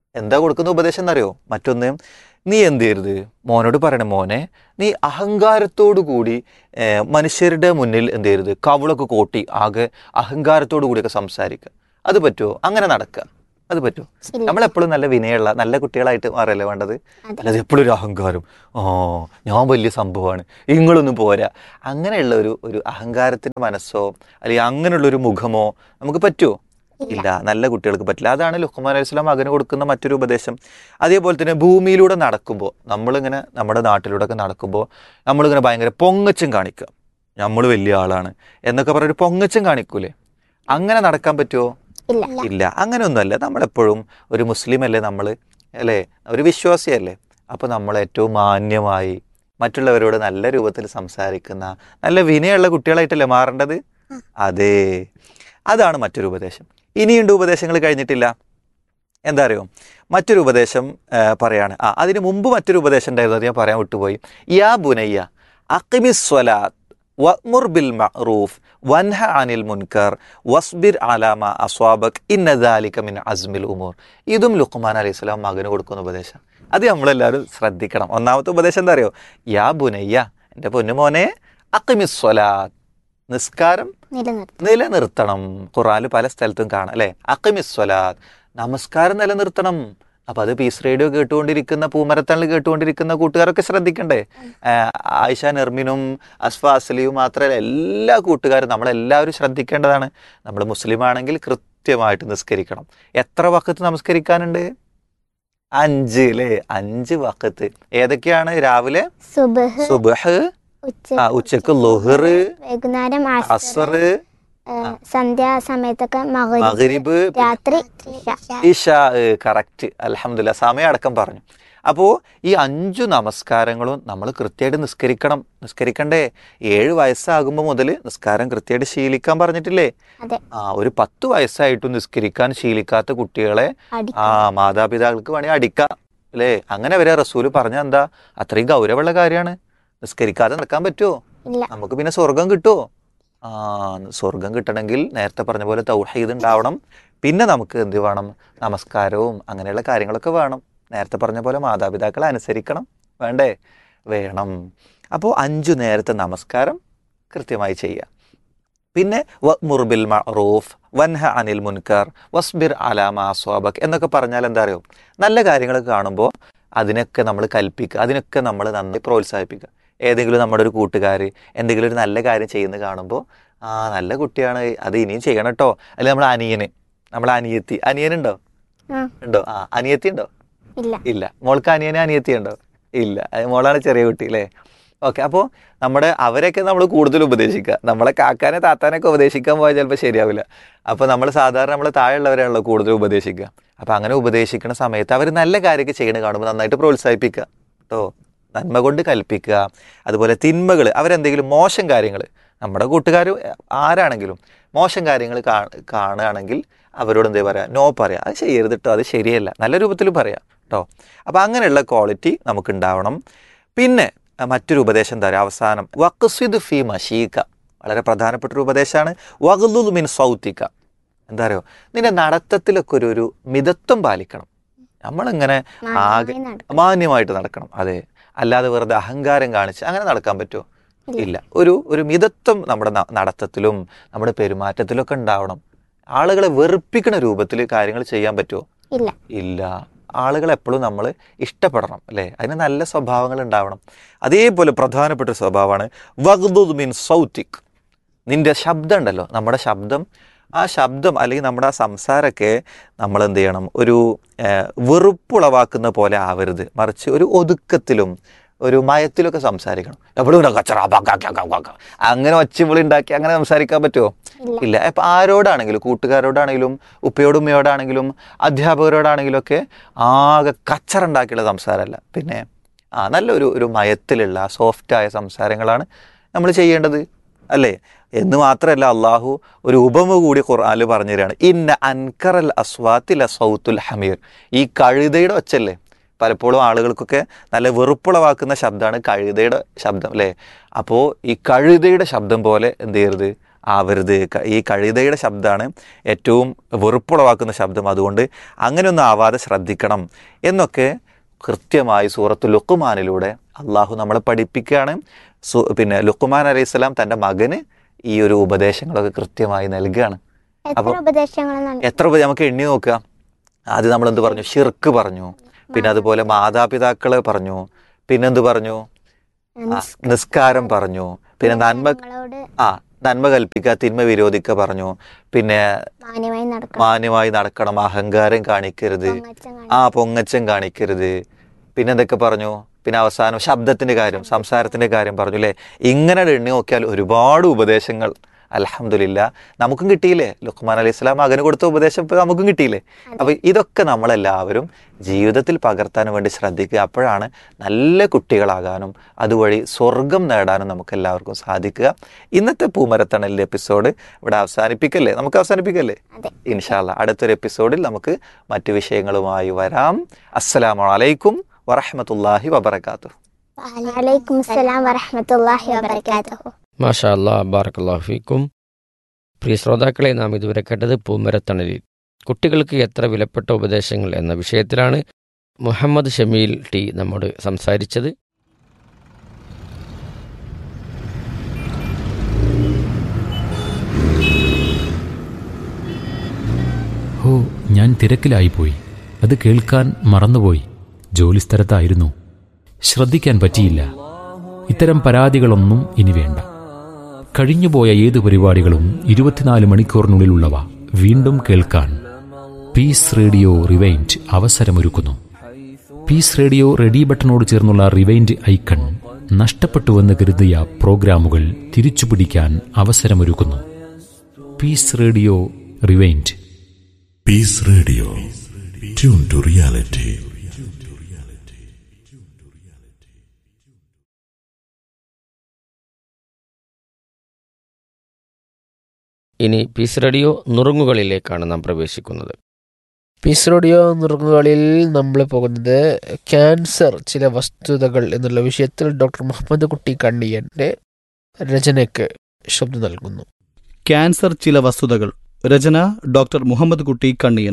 എന്താ കൊടുക്കുന്ന ഉപദേശം എന്നറിയോ മറ്റൊന്ന് നീ എന്ത് ചെയ്യരുത് മോനോട് പറയണേ മോനെ നീ അഹങ്കാരത്തോടു കൂടി ഏർ, മനുഷ്യരുടെ മുന്നിൽ എന്ത് ചെയ്യരുത് കവിളൊക്കെ കോട്ടി ആകെ അഹങ്കാരത്തോടു കൂടിയൊക്കെ സംസാരിക്കുക അത് പറ്റുമോ അങ്ങനെ നടക്കുക അത് പറ്റുമോ ഇല്ല. നമ്മളെപ്പോഴും നല്ല വിനയമുള്ള നല്ല കുട്ടികളായിട്ട് മാറല്ലേ വേണ്ടത് അതെ. അല്ലാതെ എപ്പോഴും ഒരു അഹങ്കാരം ആ ഞാൻ വലിയ സംഭവമാണ് നിങ്ങളൊന്നും പോരാ അങ്ങനെയുള്ള ഒരു ഒരു അഹങ്കാരത്തിന്റെ മനസ്സോ അല്ലെങ്കിൽ അങ്ങനെയുള്ള ഒരു മുഖമോ നമുക്ക് പറ്റുമോ ഇല്ല നല്ല കുട്ടികൾക്ക് പറ്റില്ല അതാണ് ലുഹ്മാൻ അലൈഹി സ്വലാം മകന് കൊടുക്കുന്ന മറ്റൊരു ഉപദേശം അതേപോലെ തന്നെ ഭൂമിയിലൂടെ നടക്കുമ്പോൾ നമ്മളിങ്ങനെ നമ്മുടെ നാട്ടിലൂടെ ഒക്കെ നടക്കുമ്പോൾ നമ്മളിങ്ങനെ ഭയങ്കര പൊങ്ങച്ചം കാണിക്കുക നമ്മൾ വലിയ ആളാണ് എന്നൊക്കെ പറഞ്ഞൊരു പൊങ്ങച്ചം കാണിക്കൂലേ അങ്ങനെ നടക്കാൻ പറ്റുമോ ഇല്ല ഇല്ല അങ്ങനെയൊന്നുമല്ല നമ്മളെപ്പോഴും ഒരു മുസ്ലിം അല്ലേ നമ്മൾ അല്ലേ ഒരു വിശ്വാസിയല്ലേ അപ്പോൾ നമ്മൾ ഏറ്റവും മാന്യമായി മറ്റുള്ളവരോട് നല്ല രൂപത്തിൽ സംസാരിക്കുന്ന നല്ല വിനയുള്ള കുട്ടികളായിട്ടല്ലേ മാറേണ്ടത് അതെ അതാണ് മറ്റൊരു ഉപദേശം ഇനിയുണ്ട് ഉപദേശങ്ങൾ കഴിഞ്ഞിട്ടില്ല എന്താ അറിയോ മറ്റൊരു ഉപദേശം ആ, പറയാണ് ആ അതിന് മുമ്പ് മറ്റൊരു ഉപദേശം ഉണ്ടായിരുന്നു അത് ഞാൻ പറയാൻ വിട്ടുപോയി യാ ബുനയ്യ അക്കിമിസ്വലാത്ത് വഅ്മുർ ബിൽ മഅറൂഫ് വൻഹ അനിൽ മുൻകർ വസ്ബിർ അലാമ അസ്വാബക് ഇന്നദാലിക മിൻ അസ്മിൽ ഉമൂർ ഇതും ലുഖ്മാൻ അലൈഹി സ്വലാം മകന് കൊടുക്കുന്ന ഉപദേശം അത് നമ്മളെല്ലാവരും ശ്രദ്ധിക്കണം ഒന്നാമത്തെ ഉപദേശം എന്താ അറിയോ യാ ബുനയ്യ എൻ്റെ പൊന്നു മോനെ അക്കിമിസ്വലാത്ത് നിസ്കാരം നിലനിർത്തും നിലനിർത്തണം ഖുറാനിൽ പല സ്ഥലത്തും കാണാം അല്ലെ അക്കിമിസ്വലാത്ത് നമസ്കാരം നിലനിർത്തണം അപ്പൊ അത് പീസ് റേഡിയോ കേട്ടുകൊണ്ടിരിക്കുന്ന പൂമരത്തണിൽ കേട്ടുകൊണ്ടിരിക്കുന്ന കൂട്ടുകാരൊക്കെ ശ്രദ്ധിക്കണ്ടേ ആ, ആയിഷ നെർമിനും അസ്ഫ അസ്ലിയും മാത്രമല്ല എല്ലാ കൂട്ടുകാരും നമ്മളെല്ലാവരും ശ്രദ്ധിക്കേണ്ടതാണ് നമ്മൾ മുസ്ലിം ആണെങ്കിൽ കൃത്യമായിട്ട് നിസ്കരിക്കണം എത്ര വക്കത്ത് നമസ്കരിക്കാനുണ്ട് അഞ്ച് അല്ലേ അഞ്ച് വക്കത്ത് ഏതൊക്കെയാണ് രാവിലെ സുബഹ് സുബഹ് ആ, ഉച്ചക്ക് ലുഹർ വൈകുന്നേരം അസ്ർ അസർ സന്ധ്യാ സമയത്തൊക്കെ മഗ്രിബ് മഗ്രിബ് രാത്രി ഇശ. ഇഷ കറക്റ്റ് അലഹമില്ല സമയം അടക്കം പറഞ്ഞു അപ്പോൾ ഈ അഞ്ചു നമസ്കാരങ്ങളും നമ്മൾ കൃത്യമായിട്ട് നിസ്കരിക്കണം നിസ്കരിക്കണ്ടേ ഏഴ് വയസ്സാകുമ്പോൾ മുതൽ നിസ്കാരം കൃത്യമായിട്ട് ശീലിക്കാൻ പറഞ്ഞിട്ടില്ലേ അതെ ആ ഒരു പത്ത് വയസ്സായിട്ടും നിസ്കരിക്കാൻ ശീലിക്കാത്ത കുട്ടികളെ അടി ആ മാതാപിതാക്കൾക്ക് വേണമെങ്കിൽ അടിക്കാം അല്ലേ അങ്ങനെ വരെ റസൂല് പറഞ്ഞ എന്താ അത്രയും ഗൗരവമുള്ള കാര്യമാണ് നിസ്കരിക്കാതെ നടക്കാൻ പറ്റുമോ ഇല്ല നമുക്ക് പിന്നെ സ്വർഗം കിട്ടുമോ ആ സ്വർഗം കിട്ടണമെങ്കിൽ നേരത്തെ പറഞ്ഞ പോലെ തൗഹീദ് ഉണ്ടാവണം പിന്നെ നമുക്ക് എന്ത് വേണം നമസ്കാരവും അങ്ങനെയുള്ള കാര്യങ്ങളൊക്കെ വേണം നേരത്തെ പറഞ്ഞ പോലെ മാതാപിതാക്കളെ അനുസരിക്കണം വേണ്ടേ വേണം അപ്പോൾ അഞ്ചു നേരത്തെ നമസ്കാരം കൃത്യമായി ചെയ്യുക പിന്നെ മുർബിൽ മറൂഫ് വൻഹ അനിൽ മുൻകർ വസ്ബിർ അലാമ സ്വാബക് എന്നൊക്കെ പറഞ്ഞാൽ എന്താ അറിയോ നല്ല കാര്യങ്ങൾ കാണുമ്പോൾ അതിനൊക്കെ നമ്മൾ കൽപ്പിക്കുക അതിനൊക്കെ നമ്മൾ നന്നായി പ്രോത്സാഹിപ്പിക്കുക ഏതെങ്കിലും നമ്മുടെ ഒരു കൂട്ടുകാർ എന്തെങ്കിലും ഒരു നല്ല കാര്യം ചെയ്യുന്നത് കാണുമ്പോൾ ആ നല്ല കുട്ടിയാണ് അത് ഇനിയും ചെയ്യണം കേട്ടോ അല്ലെങ്കിൽ നമ്മുടെ അനിയന് നമ്മളെ അനിയത്തി അനിയനുണ്ടോ ആ. ഉണ്ടോ ആ അനിയത്തി ഉണ്ടോ ഇല്ല ഇല്ല മോൾക്ക് അനിയനെ അനിയത്തി ഉണ്ടോ ഇല്ല അത് മോളാണ് ചെറിയ കുട്ടി അല്ലേ ഓക്കെ അപ്പോൾ നമ്മുടെ അവരെയൊക്കെ നമ്മൾ കൂടുതൽ ഉപദേശിക്കുക നമ്മളെ കാക്കാനെ താത്താനൊക്കെ ഉപദേശിക്കാൻ പോയാൽ ചിലപ്പോൾ ശരിയാവില്ല അപ്പോൾ നമ്മൾ സാധാരണ നമ്മളെ താഴെയുള്ളവരാണല്ലോ കൂടുതൽ ഉപദേശിക്കുക അപ്പോൾ അങ്ങനെ ഉപദേശിക്കുന്ന സമയത്ത് അവർ നല്ല കാര്യമൊക്കെ ചെയ്യണ കാണുമ്പോൾ നന്നായിട്ട് പ്രോത്സാഹിപ്പിക്കുക കേട്ടോ നന്മ കൊണ്ട് കൽപ്പിക്കുക അതുപോലെ തിന്മകൾ അവരെന്തെങ്കിലും മോശം കാര്യങ്ങൾ നമ്മുടെ കൂട്ടുകാർ ആരാണെങ്കിലും മോശം കാര്യങ്ങൾ കാണുകയാണെങ്കിൽ അവരോട് എന്തേ പറയാ നോ പറയാം അത് ചെയ്യരുത് കേട്ടോ അത് ശരിയല്ല നല്ല രൂപത്തിൽ പറയാം കേട്ടോ അപ്പോൾ അങ്ങനെയുള്ള ക്വാളിറ്റി നമുക്ക് ഉണ്ടാവണം പിന്നെ അഹ് മറ്റൊരു ഉപദേശം എന്താ പറയുക അവസാനം വക്സിദ് ഫി മഷീക്ക വളരെ പ്രധാനപ്പെട്ട ഒരു ഉപദേശമാണ് വകുലുൽ മിൻ സൗത്തിക്ക എന്താ പറയുക നിന്റെ നടത്തത്തിലൊക്കെ ഒരു ഒരു മിതത്വം പാലിക്കണം നമ്മളിങ്ങനെ ആകെ മാന്യമായി നടക്കണം. മാന്യമായിട്ട് നടക്കണം അതെ അല്ലാതെ വെറുതെ അഹങ്കാരം കാണിച്ച് അങ്ങനെ നടക്കാൻ പറ്റുമോ ഇല്ല. ഇല്ല ഒരു ഒരു മിതത്വം നമ്മുടെ ന- നടത്തത്തിലും നമ്മുടെ പെരുമാറ്റത്തിലും ഒക്കെ ഉണ്ടാവണം ആളുകളെ വെറുപ്പിക്കുന്ന രൂപത്തിൽ കാര്യങ്ങൾ ചെയ്യാൻ പറ്റുമോ ഇല്ല ഇല്ല ആളുകൾ എപ്പോഴും നമ്മൾ ഇഷ്ടപ്പെടണം അല്ലേ അതിന് നല്ല സ്വഭാവങ്ങൾ ഉണ്ടാവണം അതേപോലെ പ്രധാനപ്പെട്ട ഒരു സ്വഭാവമാണ് വഗ്ദുദ് മീൻ സൗത്തിക് നിന്റെ ശബ്ദം ഉണ്ടല്ലോ നമ്മുടെ ശബ്ദം ആ ശബ്ദം അല്ലെങ്കിൽ നമ്മുടെ ആ സംസാരമൊക്കെ നമ്മൾ എന്ത് ചെയ്യണം ഒരു ഏഹ്, വെറുപ്പുളവാക്കുന്ന പോലെ ആവരുത് മറിച്ച് ഒരു ഒതുക്കത്തിലും ഒരു മയത്തിലൊക്കെ സംസാരിക്കണം എപ്പോഴും ഇങ്ങനെ കച്ചറ ബ, ക, ക, ക, ക, ക. അങ്ങനെ ഒച്ചവിളി ഉണ്ടാക്കി അങ്ങനെ സംസാരിക്കാൻ പറ്റുമോ ഇല്ല ഇല്ല ഇപ്പം ആരോടാണെങ്കിലും കൂട്ടുകാരോടാണെങ്കിലും ഉപ്പയോടും ഉമ്മയോടാണെങ്കിലും അധ്യാപകരോടാണെങ്കിലും ഒക്കെ ആകെ കച്ചറുണ്ടാക്കിയുള്ള സംസാരമല്ല പിന്നെ ആ നല്ലൊരു ഒരു മയത്തിലുള്ള സോഫ്റ്റായ സംസാരങ്ങളാണ് നമ്മൾ ചെയ്യേണ്ടത് അല്ലേ എന്ന് മാത്രമല്ല അള്ളാഹു ഒരു ഉപമ കൂടി ഖുർആാനിൽ പറഞ്ഞു തരികയാണ് ഇന്ന അൻകറൽ അസ്വാത്തിൽ സൗത്തുൽ ഹമീർ ഈ കഴുതയുടെ ഒച്ചല്ലേ പലപ്പോഴും ആളുകൾക്കൊക്കെ നല്ല വെറുപ്പുളവാക്കുന്ന ശബ്ദമാണ് കഴുതയുടെ ശബ്ദം അല്ലേ അപ്പോൾ ഈ കഴുതയുടെ ശബ്ദം പോലെ എന്ത് ചെയ്യരുത് ആവരുത് ക- ഈ കഴുതയുടെ ശബ്ദമാണ് ഏറ്റവും വെറുപ്പുളവാക്കുന്ന ശബ്ദം അതുകൊണ്ട് അങ്ങനെയൊന്നും ആവാതെ ശ്രദ്ധിക്കണം എന്നൊക്കെ കൃത്യമായി സൂറത്ത് ലുക്കുമാനിലൂടെ അള്ളാഹു നമ്മളെ പഠിപ്പിക്കുകയാണ് സു പിന്നെ ലുക്കുമാൻ അലൈഹി സ്വലാം തൻ്റെ മകന് ഈ ഒരു ഉപദേശങ്ങളൊക്കെ കൃത്യമായി നൽകുകയാണ് എത്ര അപ്പൊ- ഉപദേശങ്ങളാണ് എത്ര ഉപ- നമുക്ക് എണ്ണി നോക്കുക ആദ്യം നമ്മൾ എന്ത് പറഞ്ഞു ഷിർക്ക് പറഞ്ഞു പിന്നെ അതുപോലെ മാതാപിതാക്കളെ പറഞ്ഞു പിന്നെന്ത് പറഞ്ഞു ആ, നിസ്കാരം പറഞ്ഞു പിന്നെ നന്മ നിങ്ങളോട് ആ നന്മ കൽപ്പിക്കുക തിന്മ വിരോധിക്കുക പറഞ്ഞു പിന്നെ മാന്യമായി നടക്കണം മാന്യമായി നടക്കണം അഹങ്കാരം കാണിക്കരുത് പൊങ്ങച്ചം കാണിക്കണം. ആ പൊങ്ങച്ചം കാണിക്കരുത് പിന്നെ എന്തൊക്കെ പറഞ്ഞു പിന്നെ അവസാനം ശബ്ദത്തിന്റെ കാര്യം സംസാരത്തിന്റെ കാര്യം പറഞ്ഞു അല്ലേ ഇങ്ങനെ എണ്ണി നോക്കിയാൽ ഒരുപാട് ഉപദേശങ്ങൾ അലഹമില്ല നമുക്കും കിട്ടിയില്ലേ ലുക്മാൻ അലൈഹി സ്വലാം മകന് കൊടുത്ത ഉപദേശം ഇപ്പൊ നമുക്കും കിട്ടിയില്ലേ അപ്പൊ ഇതൊക്കെ നമ്മളെല്ലാവരും ജീവിതത്തിൽ പകർത്താൻ വേണ്ടി ശ്രദ്ധിക്കുക അപ്പോഴാണ് നല്ല കുട്ടികളാകാനും അതുവഴി സ്വർഗം നേടാനും നമുക്ക് എല്ലാവർക്കും സാധിക്കുക ഇന്നത്തെ പൂമരത്തണലിന്റെ എപ്പിസോഡ് ഇവിടെ അവസാനിപ്പിക്കല്ലേ നമുക്ക് അവസാനിപ്പിക്കല്ലേ അതെ. ഇൻഷാല്ല അടുത്തൊരു എപ്പിസോഡിൽ നമുക്ക് മറ്റു വിഷയങ്ങളുമായി വരാം അസ്സലാമു അലൈക്കും വറഹമത്തല്ലാഹി വബർക്കാത്തു വലൈക്കും അസ്സലാം വറഹ്മത്തുള്ളാഹി വബറകാതുഹു മാഷാ അല്ലാ ബാറക്കല്ലാഹു ഫീക്കും പ്രിയ ശ്രോതാക്കളെ നാം ഇതുവരെ കേട്ടത് പൂമരത്തണലിൽ കുട്ടികൾക്ക് എത്ര വിലപ്പെട്ട ഉപദേശങ്ങൾ എന്ന വിഷയത്തിലാണ് മുഹമ്മദ് ഷമീൽ ടി നമ്മോട് സംസാരിച്ചത് ഹോ ഞാൻ തിരക്കിലായിപ്പോയി അത് കേൾക്കാൻ മറന്നുപോയി ജോലിസ്ഥലത്തായിരുന്നു ശ്രദ്ധിക്കാൻ പറ്റിയില്ല ഇത്തരം പരാതികളൊന്നും ഇനി വേണ്ട കഴിഞ്ഞുപോയ ഏത് പരിപാടികളും ഇരുപത്തിനാല് മണിക്കൂറിനുള്ളിലുള്ളവ വീണ്ടും കേൾക്കാൻ പീസ് റേഡിയോ റിവൈൻഡ് അവസരമൊരുക്കുന്നു പീസ് റേഡിയോ റെഡി ബട്ടണോട് ചേർന്നുള്ള റിവൈൻഡ് ഐക്കൺ നഷ്ടപ്പെട്ടുവെന്ന് കരുതിയ പ്രോഗ്രാമുകൾ തിരിച്ചുപിടിക്കാൻ അവസരമൊരുക്കുന്നു Peace Radio rewind Peace Radio. Tune to reality. ഇനി പീസ് റേഡിയോ നുറുങ്ങുകളിലേക്കാണ് നാം പ്രവേശിക്കുന്നത് പീസ് റേഡിയോ നുറുങ്ങുകളിൽ നമ്മൾ പോകുന്നത് ക്യാൻസർ ചില വസ്തുതകൾ എന്നുള്ള വിഷയത്തിൽ ഡോക്ടർ മുഹമ്മദ് കുട്ടി കണ്ണിയന്റെ രചനയ്ക്ക് ശബ്ദം നൽകുന്നു ക്യാൻസർ ചില വസ്തുതകൾ രചന ഡോക്ടർ മുഹമ്മദ് കുട്ടി കണ്ണിയൻ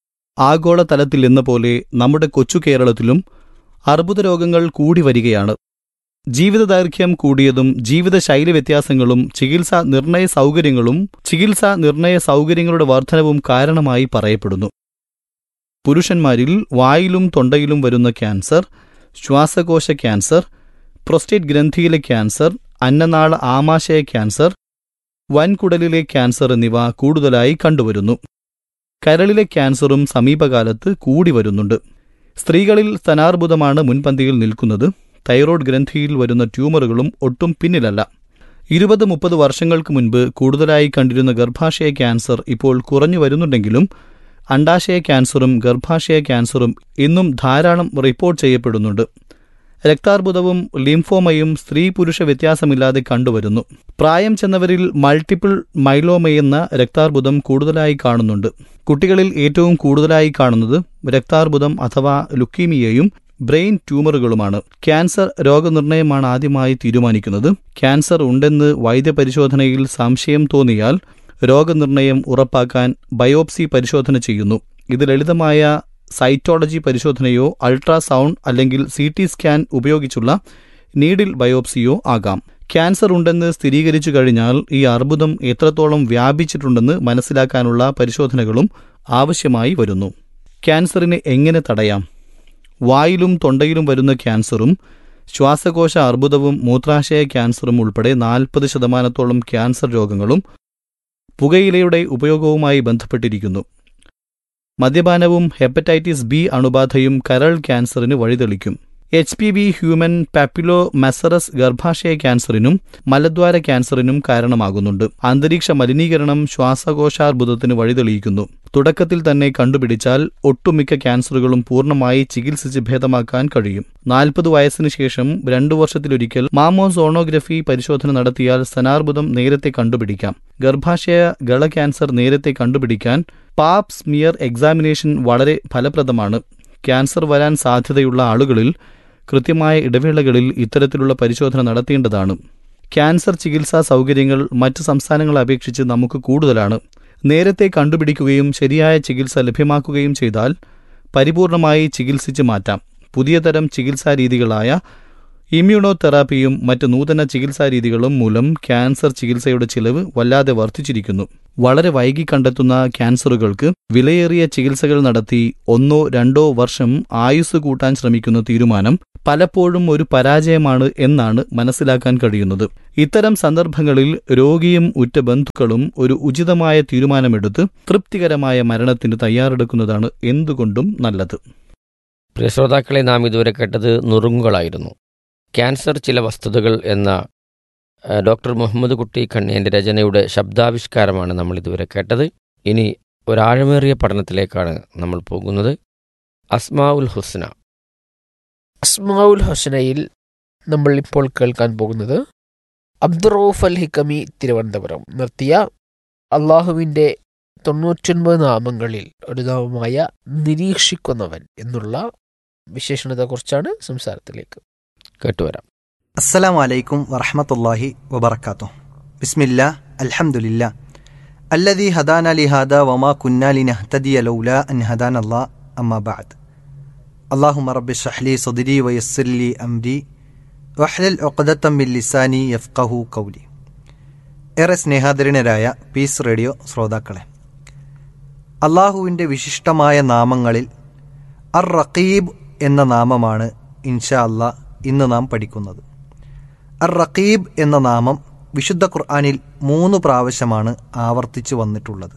ആഗോളതലത്തിൽ എന്ന പോലെ നമ്മുടെ കൊച്ചു കേരളത്തിലും അർബുദ രോഗങ്ങൾ കൂടി വരികയാണ് ജീവിതദൈർഘ്യം കൂടിയതും ജീവിതശൈലി വ്യത്യാസങ്ങളും ചികിത്സാ നിർണയ സൗകര്യങ്ങളും ചികിത്സാ നിർണയ സൗകര്യങ്ങളുടെ വർധനവും കാരണമായി പറയപ്പെടുന്നു പുരുഷന്മാരിൽ വായിലും തൊണ്ടയിലും വരുന്ന ക്യാൻസർ ശ്വാസകോശ ക്യാൻസർ പ്രൊസ്റ്റേറ്റ് ഗ്രന്ഥിയിലെ ക്യാൻസർ അന്നനാള ആമാശയ ക്യാൻസർ വൻകുടലിലെ ക്യാൻസർ എന്നിവ കൂടുതലായി കണ്ടുവരുന്നു കരളിലെ ക്യാൻസറും സമീപകാലത്ത് കൂടി വരുന്നുണ്ട് സ്ത്രീകളിൽ സ്തനാർബുദമാണ് മുൻപന്തിയിൽ നിൽക്കുന്നത് തൈറോയ്ഡ് ഗ്രന്ഥിയിൽ വരുന്ന ട്യൂമറുകളും ഒട്ടും പിന്നിലല്ല ഇരുപത് മുപ്പത് വർഷങ്ങൾക്ക് മുൻപ് കൂടുതലായി കണ്ടിരുന്ന ഗർഭാശയ ക്യാൻസർ ഇപ്പോൾ കുറഞ്ഞു വരുന്നുണ്ടെങ്കിലും അണ്ടാശയ ക്യാൻസറും ഗർഭാശയ ക്യാൻസറും ഇന്നും ധാരാളം റിപ്പോർട്ട് ചെയ്യപ്പെടുന്നുണ്ട് രക്താർബുദവും ലിംഫോമയും സ്ത്രീ പുരുഷ വ്യത്യാസമില്ലാതെ കണ്ടുവരുന്നു പ്രായം ചെന്നവരിൽ മൾട്ടിപ്പിൾ മൈലോമയെന്ന രക്താർബുദം കൂടുതലായി കാണുന്നുണ്ട് കുട്ടികളിൽ ഏറ്റവും കൂടുതലായി കാണുന്നത് രക്താർബുദം അഥവാ ലുക്കീമിയയും ബ്രെയിൻ ട്യൂമറുകളുമാണ് ക്യാൻസർ രോഗനിർണയമാണ് ആദ്യമായി തീരുമാനിക്കുന്നത് ക്യാൻസർ ഉണ്ടെന്ന് വൈദ്യപരിശോധനയിൽ സംശയം തോന്നിയാൽ രോഗനിർണയം ഉറപ്പാക്കാൻ ബയോപ്സി പരിശോധന ചെയ്യുന്നു ഇത് ലളിതമായ സൈറ്റോളജി പരിശോധനയോ അൾട്രാസൗണ്ട് അല്ലെങ്കിൽ സി ടി സ്കാൻ ഉപയോഗിച്ചുള്ള നീഡിൽ ബയോപ്സിയോ ആകാം ക്യാൻസർ ഉണ്ടെന്ന് സ്ഥിരീകരിച്ചു കഴിഞ്ഞാൽ ഈ അർബുദം എത്രത്തോളം വ്യാപിച്ചിട്ടുണ്ടെന്ന് മനസ്സിലാക്കാനുള്ള പരിശോധനകളും ആവശ്യമായി വരുന്നു ക്യാൻസറിനെ എങ്ങനെ തടയാം വായിലും തൊണ്ടയിലും വരുന്ന ക്യാൻസറും ശ്വാസകോശ അർബുദവും മൂത്രാശയ ക്യാൻസറും ഉൾപ്പെടെ നാൽപ്പത് ശതമാനത്തോളം ക്യാൻസർ രോഗങ്ങളും പുകയിലയുടെ ഉപയോഗവുമായി ബന്ധപ്പെട്ടിരിക്കുന്നു മദ്യപാനവും ഹെപ്പറ്റൈറ്റിസ് ബി അണുബാധയും കരൾ ക്യാൻസറിന് വഴിതെളിക്കും H P V human papillomavirus ഗർഭാശയ ക്യാൻസറിനും മലദ്വാര ക്യാൻസറിനും കാരണമാകുന്നുണ്ട് അന്തരീക്ഷ മലിനീകരണം ശ്വാസകോശാർബുദത്തിന് വഴിതെളിയിക്കുന്നു തുടക്കത്തിൽ തന്നെ കണ്ടുപിടിച്ചാൽ ഒട്ടുമിക്ക ക്യാൻസറുകളും പൂർണ്ണമായി ചികിത്സിച്ച് ഭേദമാക്കാൻ കഴിയും നാൽപ്പത് വയസ്സിന് ശേഷം രണ്ടു വർഷത്തിലൊരിക്കൽ മാമോസോണോഗ്രഫി പരിശോധന നടത്തിയാൽ സ്തനാർബുദം നേരത്തെ കണ്ടുപിടിക്കാം ഗർഭാശയ ഗള ക്യാൻസർ നേരത്തെ കണ്ടുപിടിക്കാൻ പാപ് സ്മിയർ എക്സാമിനേഷൻ വളരെ ഫലപ്രദമാണ് ക്യാൻസർ വരാൻ സാധ്യതയുള്ള ആളുകളിൽ കൃത്യമായ ഇടവേളകളിൽ ഇത്തരത്തിലുള്ള പരിശോധന നടത്തേണ്ടതാണ് ക്യാൻസർ ചികിത്സാ സൗകര്യങ്ങൾ മറ്റ് സംസ്ഥാനങ്ങളെ അപേക്ഷിച്ച് നമുക്ക് കൂടുതലാണ് നേരത്തെ കണ്ടുപിടിക്കുകയും ശരിയായ ചികിത്സ ലഭ്യമാക്കുകയും ചെയ്താൽ പരിപൂർണമായി ചികിത്സിച്ച് മാറ്റാം പുതിയ തരം ചികിത്സാ രീതികളായ ഇമ്മ്യൂണോ തെറാപ്പിയും മറ്റ് നൂതന ചികിത്സാ രീതികളും മൂലം ക്യാൻസർ ചികിത്സയുടെ ചിലവ് വല്ലാതെ വർദ്ധിച്ചിരിക്കുന്നു വളരെ വൈകി കണ്ടെത്തുന്ന ക്യാൻസറുകൾക്ക് വിലയേറിയ ചികിത്സകൾ നടത്തി ഒന്നോ രണ്ടോ വർഷം ആയുസ് കൂട്ടാൻ ശ്രമിക്കുന്ന തീരുമാനം പലപ്പോഴും ഒരു പരാജയമാണ് എന്നാണ് മനസ്സിലാക്കാൻ കഴിയുന്നത് ഇത്തരം സന്ദർഭങ്ങളിൽ രോഗിയും ഉറ്റ ബന്ധുക്കളും ഒരു ഉചിതമായ തീരുമാനമെടുത്ത് തൃപ്തികരമായ മരണത്തിന് തയ്യാറെടുക്കുന്നതാണ് എന്തുകൊണ്ടും നല്ലത് പ്രിയ ശ്രോതാക്കളെ നാം ഇതുവരെ കേട്ടത് നുറുങ്ങുകളായിരുന്നു ക്യാൻസർ ചില വസ്തുതകൾ എന്ന ആ, ഡോക്ടർ മുഹമ്മദ് കുട്ടി കണ്ണിയൻ്റെ രചനയുടെ ശബ്ദാവിഷ്കാരമാണ് നമ്മൾ ഇതുവരെ കേട്ടത് ഇനി ഒരാഴമേറിയ പഠനത്തിലേക്കാണ് നമ്മൾ പോകുന്നത് അസ്മാ ഉൽ ഹുസ്ന അസ്മാഉൽ ഹസനയിൽ നമ്മൾ ഇപ്പോൾ കേൾക്കാൻ പോകുന്നത് അബ്ദുറൌഫ് അൽ ഹിക്കമി തിരുവനന്തപുരം നിർത്തിയ അള്ളാഹുവിൻ്റെ തൊണ്ണൂറ്റൊൻപത് നാമങ്ങളിൽ ഒരു നാമമായ നിരീക്ഷിക്കുന്നവൻ എന്നുള്ള വിശേഷണത്തെക്കുറിച്ചാണ് സംസാരത്തിലേക്ക് കേട്ടുവരാം السلام عليكم ورحمة الله وبركاته بسم الله الحمد لله الذي هدانا لهذا وما كنا لنهتدي لولا أن هدانا الله أما بعد اللهم رب اشرح لي صدري ويسر لي أمري واحلل عقدة من لساني يفقه قولي ഏറെ സ്നേഹാദരനരായ പീസ് റേഡിയോ ശ്രോതാക്കളെ അള്ളാഹുവിൻ്റെ വിശിഷ്ടമായ നാമങ്ങളിൽ അർ റഖീബ് എന്ന നാമമാണ് ഇൻഷാ അല്ലാ ഇന്ന് നാം പഠിക്കുന്നത് അർ റഖീബ് എന്ന നാമം വിശുദ്ധ ഖുർആാനിൽ മൂന്ന് പ്രാവശ്യമാണ് ആവർത്തിച്ചു വന്നിട്ടുള്ളത്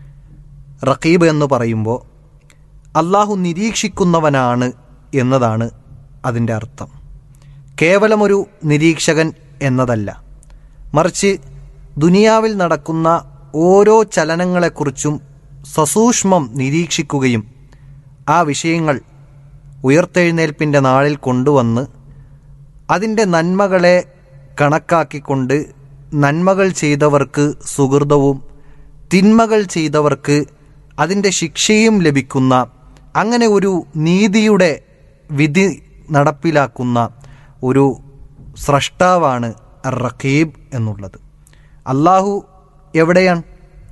റഖീബ് എന്ന് പറയുമ്പോൾ അള്ളാഹു നിരീക്ഷിക്കുന്നവനാണ് എന്നതാണ് അതിൻ്റെ അർത്ഥം കേവലമൊരു നിരീക്ഷകൻ എന്നതല്ല മറിച്ച് ദുനിയാവിൽ നടക്കുന്ന ഓരോ ചലനങ്ങളെക്കുറിച്ചും സസൂക്ഷ്മം നിരീക്ഷിക്കുകയും ആ വിഷയങ്ങൾ ഉയർത്തെഴുന്നേൽപ്പിൻ്റെ നാളിൽ കൊണ്ടുവന്ന് അതിൻ്റെ നന്മകളെ കണക്കാക്കിക്കൊണ്ട് നന്മകൾ ചെയ്തവർക്ക് സുഹൃതവും തിന്മകൾ ചെയ്തവർക്ക് അതിൻ്റെ ശിക്ഷയും ലഭിക്കുന്ന അങ്ങനെ ഒരു നീതിയുടെ വിധി നടപ്പിലാക്കുന്ന ഒരു സ്രഷ്ടാവാണ് അർ റഖീബ് എന്നുള്ളത് അള്ളാഹു എവിടെയാണ്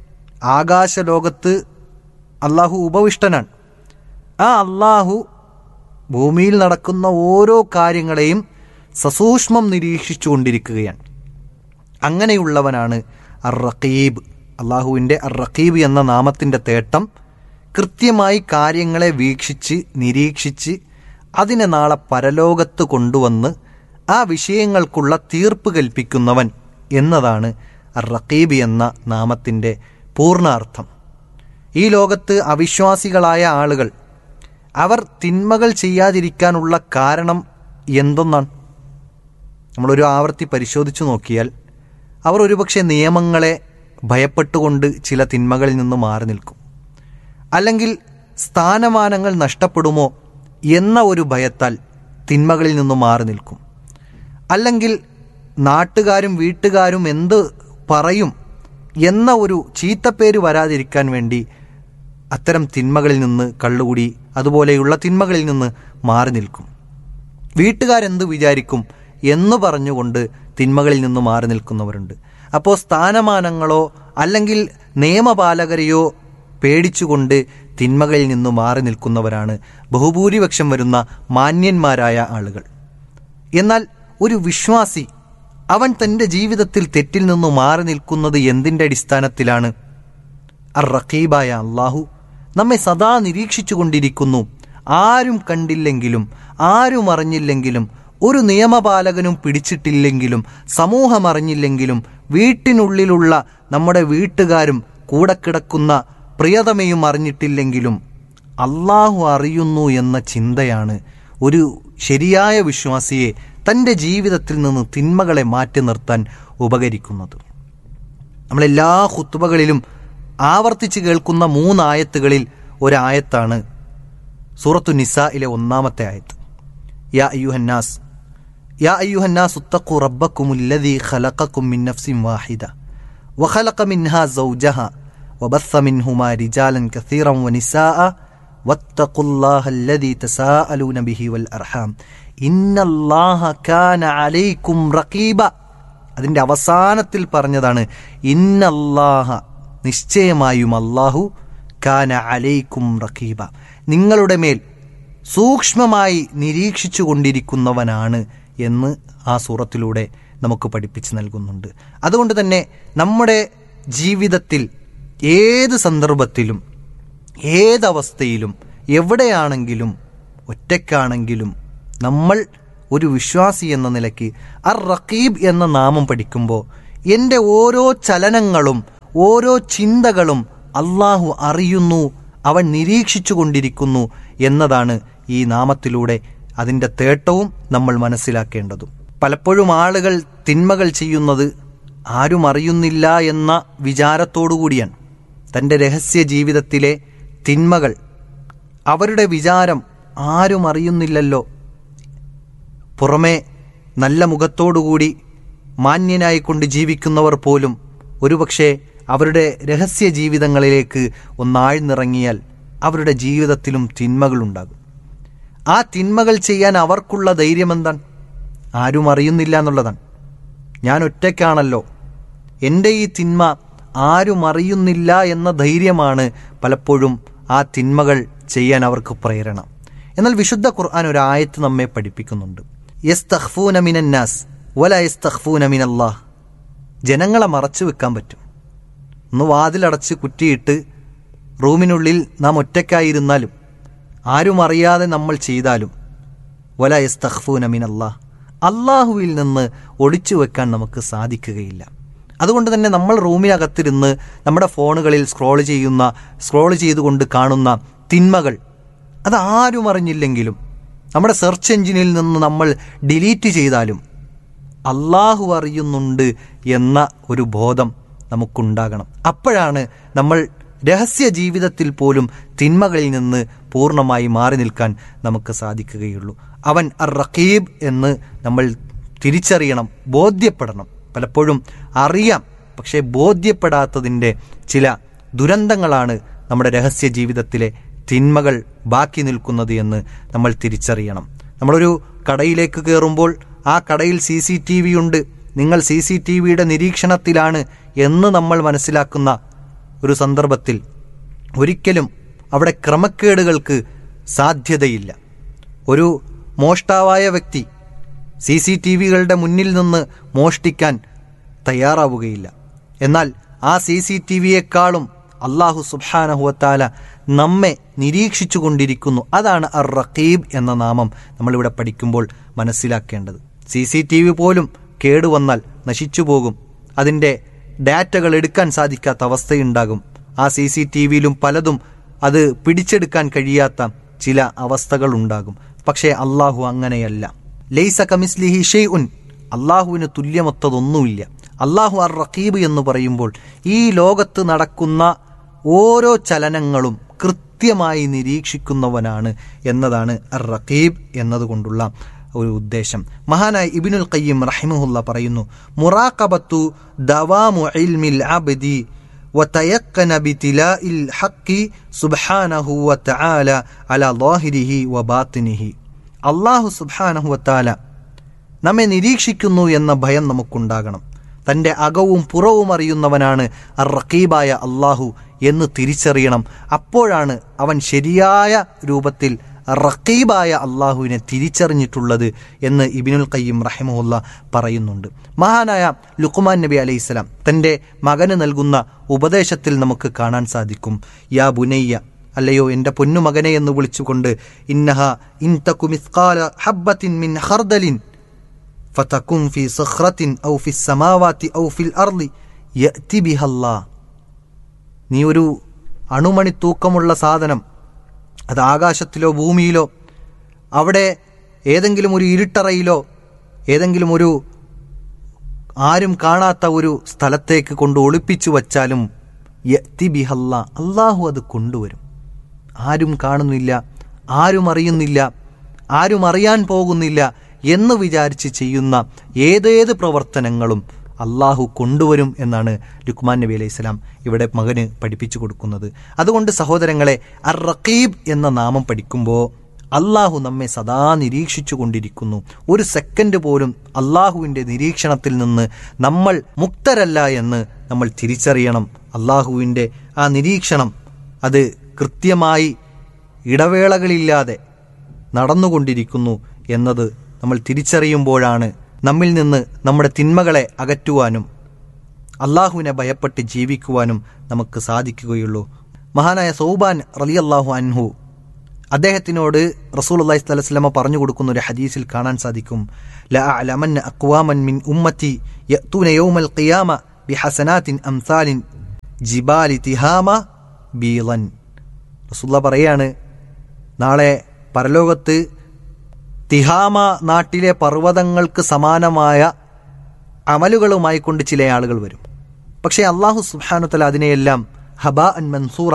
ആകാശലോകത്ത് അള്ളാഹു ഉപവിഷ്ടനാണ് ആ അള്ളാഹു ഭൂമിയിൽ നടക്കുന്ന ഓരോ കാര്യങ്ങളെയും സസൂക്ഷ്മം നിരീക്ഷിച്ചുകൊണ്ടിരിക്കുകയാണ് അങ്ങനെയുള്ളവനാണ് അർ റഖീബ് അള്ളാഹുവിൻ്റെ അർ റഖീബ് എന്ന നാമത്തിൻ്റെ തേട്ടം കൃത്യമായി കാര്യങ്ങളെ വീക്ഷിച്ച് നിരീക്ഷിച്ച് അതിനെ നാളെ പരലോകത്ത് കൊണ്ടുവന്ന് ആ വിഷയങ്ങൾക്കുള്ള തീർപ്പ് കൽപ്പിക്കുന്നവൻ എന്നതാണ് അർ റഖീബ് എന്ന നാമത്തിൻ്റെ പൂർണ്ണാർത്ഥം ഈ ലോകത്ത് അവിശ്വാസികളായ ആളുകൾ അവർ തിന്മകൾ ചെയ്യാതിരിക്കാനുള്ള കാരണം എന്തൊന്നാണ് നമ്മളൊരു ആവർത്തി പരിശോധിച്ചു നോക്കിയാൽ അവർ ഒരുപക്ഷെ നിയമങ്ങളെ ഭയപ്പെട്ടുകൊണ്ട് ചില തിന്മകളിൽ നിന്ന് മാറി നിൽക്കും അല്ലെങ്കിൽ സ്ഥാനമാനങ്ങൾ നഷ്ടപ്പെടുമോ എന്ന ഒരു ഭയത്താൽ തിന്മകളിൽ നിന്ന് മാറി നിൽക്കും അല്ലെങ്കിൽ നാട്ടുകാരും വീട്ടുകാരും എന്ത് പറയും എന്ന ഒരു ചീത്തപ്പേര് വരാതിരിക്കാൻ വേണ്ടി അത്തരം തിന്മകളിൽ നിന്ന് കള്ളുകൂടി അതുപോലെയുള്ള തിന്മകളിൽ നിന്ന് മാറി നിൽക്കും വീട്ടുകാരെന്ത് വിചാരിക്കും എന്ന് പറഞ്ഞുകൊണ്ട് തിന്മകളിൽ നിന്ന് മാറി നിൽക്കുന്നവരുണ്ട് അപ്പോൾ സ്ഥാനമാനങ്ങളോ അല്ലെങ്കിൽ നിയമപാലകരെയോ പേടിച്ചുകൊണ്ട് തിന്മകളിൽ നിന്ന് മാറി നിൽക്കുന്നവരാണ് ബഹുഭൂരിപക്ഷം വരുന്ന മാന്യന്മാരായ ആളുകൾ എന്നാൽ ഒരു വിശ്വാസി അവൻ തൻ്റെ ജീവിതത്തിൽ തെറ്റിൽ നിന്ന് മാറി നിൽക്കുന്നത് എന്തിൻ്റെ അടിസ്ഥാനത്തിലാണ് അർ റഖീബായ അള്ളാഹു നമ്മെ സദാ നിരീക്ഷിച്ചു കൊണ്ടിരിക്കുന്നു ആരും കണ്ടില്ലെങ്കിലും ആരും അറിഞ്ഞില്ലെങ്കിലും ഒരു നിയമപാലകനും പിടിച്ചിട്ടില്ലെങ്കിലും സമൂഹം അറിഞ്ഞില്ലെങ്കിലും വീട്ടിനുള്ളിലുള്ള നമ്മുടെ വീട്ടുകാരും കൂടെ കിടക്കുന്ന പ്രിയതമയും അറിഞ്ഞിട്ടില്ലെങ്കിലും അള്ളാഹു അറിയുന്നു എന്ന ചിന്തയാണ് ഒരു ശരിയായ വിശ്വാസിയെ തൻ്റെ ജീവിതത്തിൽ നിന്ന് തിന്മകളെ മാറ്റി നിർത്താൻ ഉപകരിക്കുന്നത് നമ്മളെല്ലാ ഹുത്തുബകളിലും ആവർത്തിച്ച് കേൾക്കുന്ന മൂന്നായത്തുകളിൽ ഒരായത്താണ് സൂറത്തു നിസയിലെ ഒന്നാമത്തെ ആയത്ത് യാ അയ്യുഹന്നാസ് യാ അയ്യുഹന്നാസ് ഉത്തഖു റബ്ബക്കുമുല്ലദീ ഖലഖക്കും മിൻ നഫ്സിൻ വാഹിദ وخلق منها زوجها وبث منهما رجالا كثيرا ونساء واتقوا الله الذي تساءلون به والأرحام إن الله كان عليكم رقيبا അതിൻ്റെ അവസാനത്തിൽ പറഞ്ഞതാണ് ഇന്നല്ലാഹ നിശ്ചയമായും അള്ളാഹു കാന അലൈക്കും റഖീബ നിങ്ങളുടെ മേൽ സൂക്ഷ്മമായി നിരീക്ഷിച്ചു കൊണ്ടിരിക്കുന്നവനാണ് എന്ന് ആ സൂറത്തിലൂടെ നമുക്ക് പഠിപ്പിച്ച് നൽകുന്നുണ്ട് അതുകൊണ്ട് തന്നെ നമ്മുടെ ജീവിതത്തിൽ ഏത് സന്ദർഭത്തിലും ഏതവസ്ഥയിലും എവിടെയാണെങ്കിലും ഒറ്റയ്ക്കാണെങ്കിലും നമ്മൾ ഒരു വിശ്വാസി എന്ന നിലയ്ക്ക് അർ റഖീബ് എന്ന നാമം പഠിക്കുമ്പോൾ എൻ്റെ ഓരോ ചലനങ്ങളും ഓരോ ചിന്തകളും അള്ളാഹു അറിയുന്നു അവൻ നിരീക്ഷിച്ചു കൊണ്ടിരിക്കുന്നു എന്നതാണ് ഈ നാമത്തിലൂടെ അതിൻ്റെ തേട്ടവും നമ്മൾ മനസ്സിലാക്കേണ്ടതും പലപ്പോഴും ആളുകൾ തിന്മകൾ ചെയ്യുന്നത് ആരും അറിയുന്നില്ല എന്ന വിചാരത്തോടു കൂടിയാണ് തൻ്റെ രഹസ്യ ജീവിതത്തിലെ തിന്മകൾ അവരുടെ വിചാരം ആരും അറിയുന്നില്ലല്ലോ പുറമേ നല്ല മുഖത്തോടുകൂടി മാന്യനായിക്കൊണ്ട് ജീവിക്കുന്നവർ പോലും ഒരുപക്ഷെ അവരുടെ രഹസ്യ ജീവിതങ്ങളിലേക്ക് ഒന്നാഴ്ന്നിറങ്ങിയാൽ അവരുടെ ജീവിതത്തിലും തിന്മകളുണ്ടാകും ആ തിന്മകൾ ചെയ്യാൻ അവർക്കുള്ള ധൈര്യം എന്താണ് ആരും അറിയുന്നില്ല എന്നുള്ളതാണ് ഞാൻ ഒറ്റയ്ക്കാണല്ലോ എൻ്റെ ഈ തിന്മ ആരും അറിയുന്നില്ല എന്ന ധൈര്യമാണ് പലപ്പോഴും ആ തിന്മകൾ ചെയ്യാൻ അവർക്ക് പ്രേരണ എന്നാൽ വിശുദ്ധ ഖുർആൻ ഒരു ആയത്ത് നമ്മെ പഠിപ്പിക്കുന്നുണ്ട് യസ് തഹ്ഫൂന മിനന്നാസ് വല യസ് തഹ്ഫൂന മിനല്ലാഹ് ജനങ്ങളെ മറച്ചു വെക്കാൻ പറ്റും ഒന്ന് വാതിലടച്ച് കുറ്റിയിട്ട് റൂമിനുള്ളിൽ നാം ഒറ്റയ്ക്കായിരുന്നാലും ആരും അറിയാതെ നമ്മൾ ചെയ്താലും വല യസ് തഹ്ഫൂന മിനല്ലാഹ് അള്ളാഹുവിൽ നിന്ന് ഒളിച്ചു വെക്കാൻ നമുക്ക് സാധിക്കുകയില്ല അതുകൊണ്ട് തന്നെ നമ്മൾ റൂമിനകത്തിരുന്ന് നമ്മുടെ ഫോണുകളിൽ സ്ക്രോൾ ചെയ്യുന്ന സ്ക്രോൾ ചെയ്തുകൊണ്ട് കാണുന്ന തിന്മകൾ അത് ആരും അറിഞ്ഞില്ലെങ്കിലും നമ്മുടെ സെർച്ച് എഞ്ചിനിൽ നിന്ന് നമ്മൾ ഡിലീറ്റ് ചെയ്താലും അള്ളാഹു അറിയുന്നുണ്ട് എന്ന ഒരു ബോധം നമുക്കുണ്ടാകണം അപ്പോഴാണ് നമ്മൾ രഹസ്യ ജീവിതത്തിൽ പോലും തിന്മകളിൽ നിന്ന് പൂർണ്ണമായി മാറി നിൽക്കാൻ നമുക്ക് സാധിക്കുകയുള്ളൂ അവൻ അർ റഖീബ് എന്ന് നമ്മൾ തിരിച്ചറിയണം ബോധ്യപ്പെടണം പലപ്പോഴും അറിയാം പക്ഷേ ബോധ്യപ്പെടാത്തതിൻ്റെ ചില ദുരന്തങ്ങളാണ് നമ്മുടെ രഹസ്യ ജീവിതത്തിലെ തിന്മകൾ ബാക്കി നിൽക്കുന്നത് എന്ന് നമ്മൾ തിരിച്ചറിയണം നമ്മളൊരു കടയിലേക്ക് കയറുമ്പോൾ ആ കടയിൽ സി സി ടി വി ഉണ്ട് നിങ്ങൾ സി സി ടി വിയുടെ നിരീക്ഷണത്തിലാണ് എന്ന് നമ്മൾ മനസ്സിലാക്കുന്ന ഒരു സന്ദർഭത്തിൽ ഒരിക്കലും അവിടെ ക്രമക്കേടുകൾക്ക് സാധ്യതയില്ല ഒരു മോഷ്ടാവായ വ്യക്തി സി സി ടി വികളുടെ മുന്നിൽ നിന്ന് മോഷ്ടിക്കാൻ തയ്യാറാവുകയില്ല എന്നാൽ ആ സി സി ടി വിയെക്കാളും അള്ളാഹു സുബാനഹുവത്താല നമ്മെ നിരീക്ഷിച്ചു കൊണ്ടിരിക്കുന്നു അതാണ് അർ റഖീബ് എന്ന നാമം നമ്മളിവിടെ പഠിക്കുമ്പോൾ മനസ്സിലാക്കേണ്ടത് സി സി ടി വി പോലും കേടുവന്നാൽ നശിച്ചു പോകും അതിൻ്റെ ഡാറ്റകൾ എടുക്കാൻ സാധിക്കാത്ത അവസ്ഥയുണ്ടാകും ആ സി സി ടി വിയിലും പലതും അത് പിടിച്ചെടുക്കാൻ കഴിയാത്ത ചില അവസ്ഥകൾ ഉണ്ടാകും പക്ഷേ അള്ളാഹു അങ്ങനെയല്ല ലൈസ കമിസ്ലിഹി ഷെയ് ഉൻ അള്ളാഹുവിന് തുല്യമൊത്തതൊന്നുമില്ല അള്ളാഹു അർ റഖീബ് എന്ന് പറയുമ്പോൾ ഈ ലോകത്ത് നടക്കുന്ന ഓരോ ചലനങ്ങളും കൃത്യമായി നിരീക്ഷിക്കുന്നവനാണ് എന്നതാണ് അർ റഖീബ് എന്നതുകൊണ്ടുള്ള ഒരു ഉദ്ദേശം മഹാനായ ഇബിനുൽ ഖയ്യിം റഹിമുല്ല പറയുന്നു മുറാഖബത്തു ദവാമു ഇൽമിൽ അബ്ദി وتيقن بتلاء الحق سبحانه وتعالى على ظاهره وباطنه അള്ളാഹു സുബ്ഹാനഹു വത്താല നമ്മെ നിരീക്ഷിക്കുന്നു എന്ന ഭയം നമുക്കുണ്ടാകണം തൻ്റെ അകവും പുറവും അറിയുന്നവനാണ് അർ റക്കീബായ അള്ളാഹു എന്ന് തിരിച്ചറിയണം അപ്പോഴാണ് അവൻ ശരിയായ രൂപത്തിൽ റക്കീബായ അള്ളാഹുവിനെ തിരിച്ചറിഞ്ഞിട്ടുള്ളത് എന്ന് ഇബിനുൽ ഖയ്യിം റഹിമുല്ല പറയുന്നുണ്ട് മഹാനായ ലുക്കുമാൻ നബി അലൈഹിസ്സലാം തൻ്റെ മകന് നൽകുന്ന ഉപദേശത്തിൽ നമുക്ക് കാണാൻ സാധിക്കും യാ ബുനയ്യ അല്ലയോ എൻ്റെ പൊന്നുമകനെ എന്ന് വിളിച്ചുകൊണ്ട് ഇന്നഹ ഇൻതകുമിസ്കാല ഹബ്ബത്തിൻ മിൻ ഹർദലിൻ ഫതകും ഫി സഖ്റത്തിൻ ഔ ഫി സമാവാത്തി ഔ ഫിൽ അർളി യഅതി ബിഹല്ലാ നീ ഒരു അണുമണി തൂക്കമുള്ള സാധനം അത് ആകാശത്തിലോ ഭൂമിയിലോ അവിടെ ഏതെങ്കിലും ഒരു ഇരുട്ടറയിലോ ഏതെങ്കിലും ഒരു ആരും കാണാത്ത ഒരു സ്ഥലത്തേക്ക് കൊണ്ട് ഒളിപ്പിച്ചു വച്ചാലും യത്തി ബിഹല്ല അള്ളാഹു അത് കൊണ്ടുവരും ആരും കാണുന്നില്ല ആരും അറിയുന്നില്ല ആരും അറിയാൻ പോകുന്നില്ല എന്ന് വിചാരിച്ച് ചെയ്യുന്ന ഏതേത് പ്രവർത്തനങ്ങളും അള്ളാഹു കൊണ്ടുവരും എന്നാണ് ലുക്മാൻ നബി അലൈഹി സ്വലാം ഇവിടെ മകന് പഠിപ്പിച്ചു കൊടുക്കുന്നത് അതുകൊണ്ട് സഹോദരങ്ങളെ അർ റഖീബ് എന്ന നാമം പഠിക്കുമ്പോൾ അള്ളാഹു നമ്മെ സദാ നിരീക്ഷിച്ചു കൊണ്ടിരിക്കുന്നു ഒരു സെക്കൻഡ് പോലും അള്ളാഹുവിൻ്റെ നിരീക്ഷണത്തിൽ നിന്ന് നമ്മൾ മുക്തരല്ല എന്ന് നമ്മൾ തിരിച്ചറിയണം അള്ളാഹുവിൻ്റെ ആ നിരീക്ഷണം അത് കൃത്യമായി ഇടവേളകളില്ലാതെ നടന്നുകൊണ്ടിരിക്കുന്നു എന്നത് നമ്മൾ തിരിച്ചറിയുമ്പോഴാണ് നമ്മിൽ നിന്ന് നമ്മുടെ തിന്മകളെ അകറ്റുവാനും അള്ളാഹുവിനെ ഭയപ്പെട്ട് ജീവിക്കുവാനും നമുക്ക് സാധിക്കുകയുള്ളൂ മഹാനായ സൗബാൻ റലിയല്ലാഹു അൻഹു അദ്ദേഹത്തിനോട് റസൂൽ അള്ളഹി സ്വലമ പറഞ്ഞു കൊടുക്കുന്ന ഒരു ഹദീസിൽ കാണാൻ സാധിക്കും ലഅലമൻ അക്വാമൻ മിൻ ഉമ്മത്തി യഅ്തൂന യൗമൽ ഖിയാമ ബിഹസനാത്തിൻ അംസാലിൻ ജിബാലി തിഹാമ ബീളൻ റസൂല്ല പറയാണ് നാളെ പരലോകത്ത് തിഹാമ നാട്ടിലെ പർവ്വതങ്ങൾക്ക് സമാനമായ അമലുകളുമായി കൊണ്ട് ചില ആളുകൾ വരും പക്ഷേ അള്ളാഹു സുബാനുത്തല അതിനെയെല്ലാം ഹബ അൻ മൻസൂറ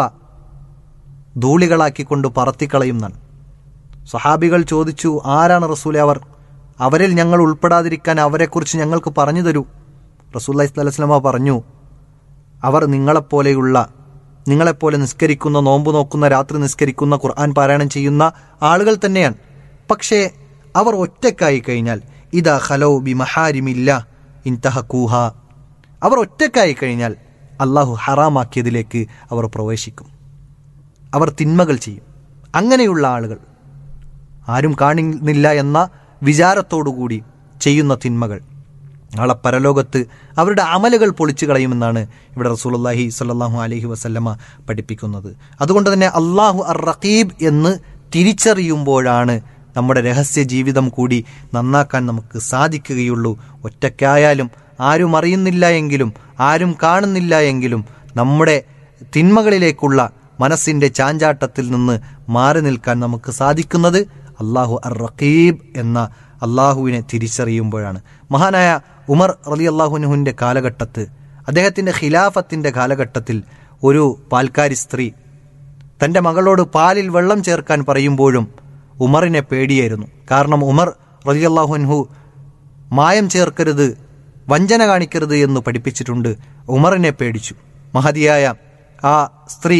ധൂളികളാക്കിക്കൊണ്ട് പറത്തിക്കളയുന്നതാണ് സഹാബികൾ ചോദിച്ചു ആരാണ് റസൂലെ അവർ അവരിൽ ഞങ്ങൾ ഉൾപ്പെടാതിരിക്കാൻ അവരെക്കുറിച്ച് ഞങ്ങൾക്ക് പറഞ്ഞു തരൂ റസൂല്ലി സ്വലസ്ലമ പറഞ്ഞു അവർ നിങ്ങളെപ്പോലെയുള്ള നിങ്ങളെപ്പോലെ നിസ്കരിക്കുന്ന നോമ്പ് നോക്കുന്ന രാത്രി നിസ്കരിക്കുന്ന ഖുർആൻ പാരായണം ചെയ്യുന്ന ആളുകൾ തന്നെയാണ് പക്ഷേ അവർ ഒറ്റക്കായി കഴിഞ്ഞാൽ ഇതാ ഹലോ ബി മഹാരിമില്ല ഇൻതഹക്കൂഹ അവർ ഒറ്റക്കായി കഴിഞ്ഞാൽ അള്ളാഹു ഹറാമാക്കിയതിലേക്ക് അവർ പ്രവേശിക്കും അവർ തിന്മകൾ ചെയ്യും അങ്ങനെയുള്ള ആളുകൾ ആരും കാണുന്നില്ല എന്ന വിചാരത്തോടുകൂടി ചെയ്യുന്ന തിന്മകൾ നാളെ പരലോകത്ത് അവരുടെ അമലുകൾ പൊളിച്ചു കളയുമെന്നാണ് ഇവിടെ റസൂലുള്ളാഹി സ്വല്ലല്ലാഹു അലൈഹി വസല്ലമ പഠിപ്പിക്കുന്നത് അതുകൊണ്ട് തന്നെ അള്ളാഹു അർ റഖീബ് എന്ന് തിരിച്ചറിയുമ്പോഴാണ് നമ്മുടെ രഹസ്യ ജീവിതം കൂടി നന്നാക്കാൻ നമുക്ക് സാധിക്കുകയുള്ളൂ ഒറ്റയ്ക്കായാലും ആരും അറിയുന്നില്ല എങ്കിലും ആരും കാണുന്നില്ല എങ്കിലും നമ്മുടെ തിന്മകളിലേക്കുള്ള മനസ്സിൻ്റെ ചാഞ്ചാട്ടത്തിൽ നിന്ന് മാറി നിൽക്കാൻ നമുക്ക് സാധിക്കുന്നത് അള്ളാഹു അർ റഖീബ് എന്ന അള്ളാഹുവിനെ തിരിച്ചറിയുമ്പോഴാണ് മഹാനായ ഉമർ റലി അള്ളാഹുനുഹുവിൻ്റെ കാലഘട്ടത്ത് അദ്ദേഹത്തിൻ്റെ ഖിലാഫത്തിൻ്റെ കാലഘട്ടത്തിൽ ഒരു പാൽക്കാരി സ്ത്രീ തൻ്റെ മകളോട് പാലിൽ വെള്ളം ചേർക്കാൻ പറയുമ്പോഴും ഉമറിനെ പേടിയായിരുന്നു കാരണം ഉമർ റലി അള്ളാഹുൻഹു മായം ചേർക്കരുത് വഞ്ചന കാണിക്കരുത് എന്ന് പഠിപ്പിച്ചിട്ടുണ്ട് ഉമറിനെ പേടിച്ചു മഹതിയായ ആ സ്ത്രീ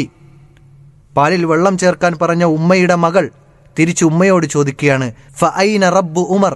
പാലിൽ വെള്ളം ചേർക്കാൻ പറഞ്ഞ ഉമ്മയുടെ മകൾ തിരിച്ച് ഉമ്മയോട് ചോദിക്കുകയാണ് ഫ ഐന റബ്ബ് ഉമർ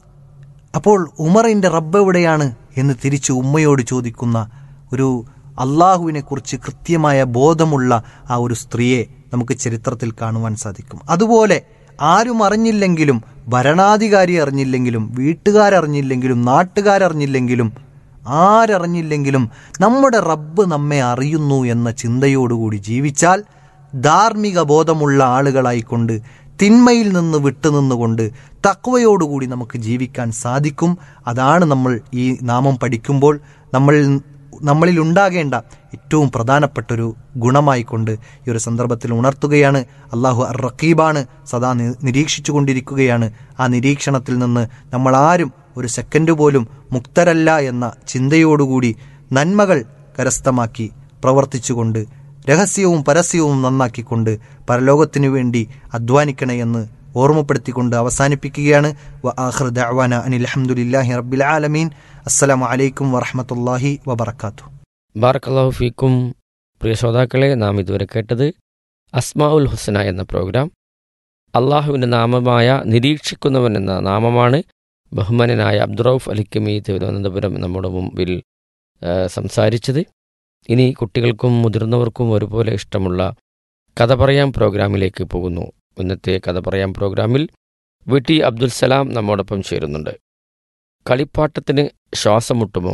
അപ്പോൾ ഉമറിൻ്റെ റബ്ബ് എവിടെയാണ് എന്ന് തിരിച്ച് ഉമ്മയോട് ചോദിക്കുന്ന ഒരു അള്ളാഹുവിനെ കുറിച്ച് കൃത്യമായ ബോധമുള്ള ആ ഒരു സ്ത്രീയെ നമുക്ക് ചരിത്രത്തിൽ കാണുവാൻ സാധിക്കും അതുപോലെ ആരും അറിഞ്ഞില്ലെങ്കിലും ഭരണാധികാരി അറിഞ്ഞില്ലെങ്കിലും വീട്ടുകാരറിഞ്ഞില്ലെങ്കിലും നാട്ടുകാരറിഞ്ഞില്ലെങ്കിലും ആരറിഞ്ഞില്ലെങ്കിലും നമ്മുടെ റബ്ബ് നമ്മെ അറിയുന്നു എന്ന ചിന്തയോടുകൂടി ജീവിച്ചാൽ ധാർമ്മിക ബോധമുള്ള ആളുകളായിക്കൊണ്ട് തിന്മയിൽ നിന്ന് വിട്ടുനിന്നുകൊണ്ട് തക്വയോടുകൂടി നമുക്ക് ജീവിക്കാൻ സാധിക്കും അതാണ് നമ്മൾ ഈ നാമം പഠിക്കുമ്പോൾ നമ്മൾ നമ്മളിൽ ഉണ്ടാകേണ്ട ഏറ്റവും പ്രധാനപ്പെട്ടൊരു ഗുണമായിക്കൊണ്ട് ഈ ഒരു സന്ദർഭത്തിൽ ഉണർത്തുകയാണ് അള്ളാഹു അർ റക്കീബാണ് സദാ നിരീക്ഷിച്ചു കൊണ്ടിരിക്കുകയാണ് ആ നിരീക്ഷണത്തിൽ നിന്ന് നമ്മൾ ആരും ഒരു സെക്കൻഡ് പോലും മുക്തരല്ല എന്ന ചിന്തയോടുകൂടി നന്മകൾ കരസ്ഥമാക്കി പ്രവർത്തിച്ചുകൊണ്ട് രഹസ്യവും പരസ്യവും നന്നാക്കിക്കൊണ്ട് പരലോകത്തിനു വേണ്ടി അധ്വാനിക്കണേ എന്ന് ഓർമ്മപ്പെടുത്തിക്കൊണ്ട് അവസാനിപ്പിക്കുകയാണ് വ ആഖിർ ദഅവാന അനിൽ അൽഹംദുലില്ലാഹി റബ്ബിൽ ആലമീൻ അസ്സലാമു അലൈക്കും വറഹ്മത്തുള്ളാഹി വബറകാതുഹു ബാർക്കല്ലാഹു ഫീക്കും പ്രിയ ശ്രോതാക്കളെ നാം ഇതുവരെ കേട്ടത് അസ്മാ ഉൽ ഹുസ്ന എന്ന പ്രോഗ്രാം അള്ളാഹുവിൻ്റെ നാമമായ നിരീക്ഷിക്കുന്നവൻ എന്ന നാമമാണ് ബഹുമാനനായ അബ്ദുറൌഫ് അലിക്കമി തിരുവനന്തപുരം നമ്മുടെ മുമ്പിൽ സംസാരിച്ചത് ഇനി കുട്ടികൾക്കും മുതിർന്നവർക്കും ഒരുപോലെ ഇഷ്ടമുള്ള കഥ പറയാം പ്രോഗ്രാമിലേക്ക് പോകുന്നു ഇന്നത്തെ കഥ പറയാം പ്രോഗ്രാമിൽ വി ടി അബ്ദുൽ സലാം നമ്മോടൊപ്പം ചേരുന്നുണ്ട് കളിപ്പാട്ടത്തിന് ശ്വാസം മുട്ടുമോ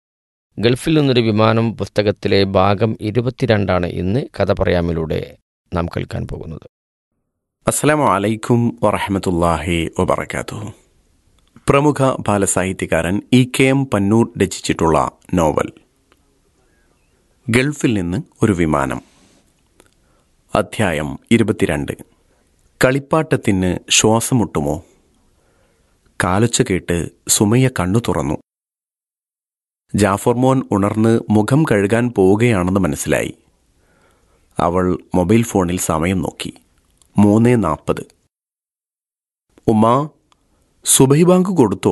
ഗൾഫിൽ നിന്നൊരു വിമാനം പുസ്തകത്തിലെ ഭാഗം ഇരുപത്തിരണ്ടാണ് ഇന്ന് കഥ പറയാമിലൂടെ നാം കേൾക്കാൻ പോകുന്നത് അസ്സലാമു അലൈക്കും വറഹമത്തല്ലാഹി വബർക്കാത്തു പ്രമുഖ ബാലസാഹിത്യകാരൻ ഇ കെ എം പന്നൂർ രചിച്ചിട്ടുള്ള നോവൽ ഗൾഫിൽ നിന്ന് ഒരു വിമാനം അധ്യായം ഇരുപത്തിരണ്ട് കളിപ്പാട്ടത്തിന് ശ്വാസമുട്ടുമോ കാലൊച്ച കേട്ട് സുമയ്യ കണ്ണു തുറന്നു ജാഫർ മോൻ ഉണർന്ന് മുഖം കഴുകാൻ പോവുകയാണെന്ന് മനസ്സിലായി അവൾ മൊബൈൽ ഫോണിൽ സമയം നോക്കി മൂന്ന് നാൽപ്പത് ഉമ്മാ സുബൈ ബാങ്ക് കൊടുത്തോ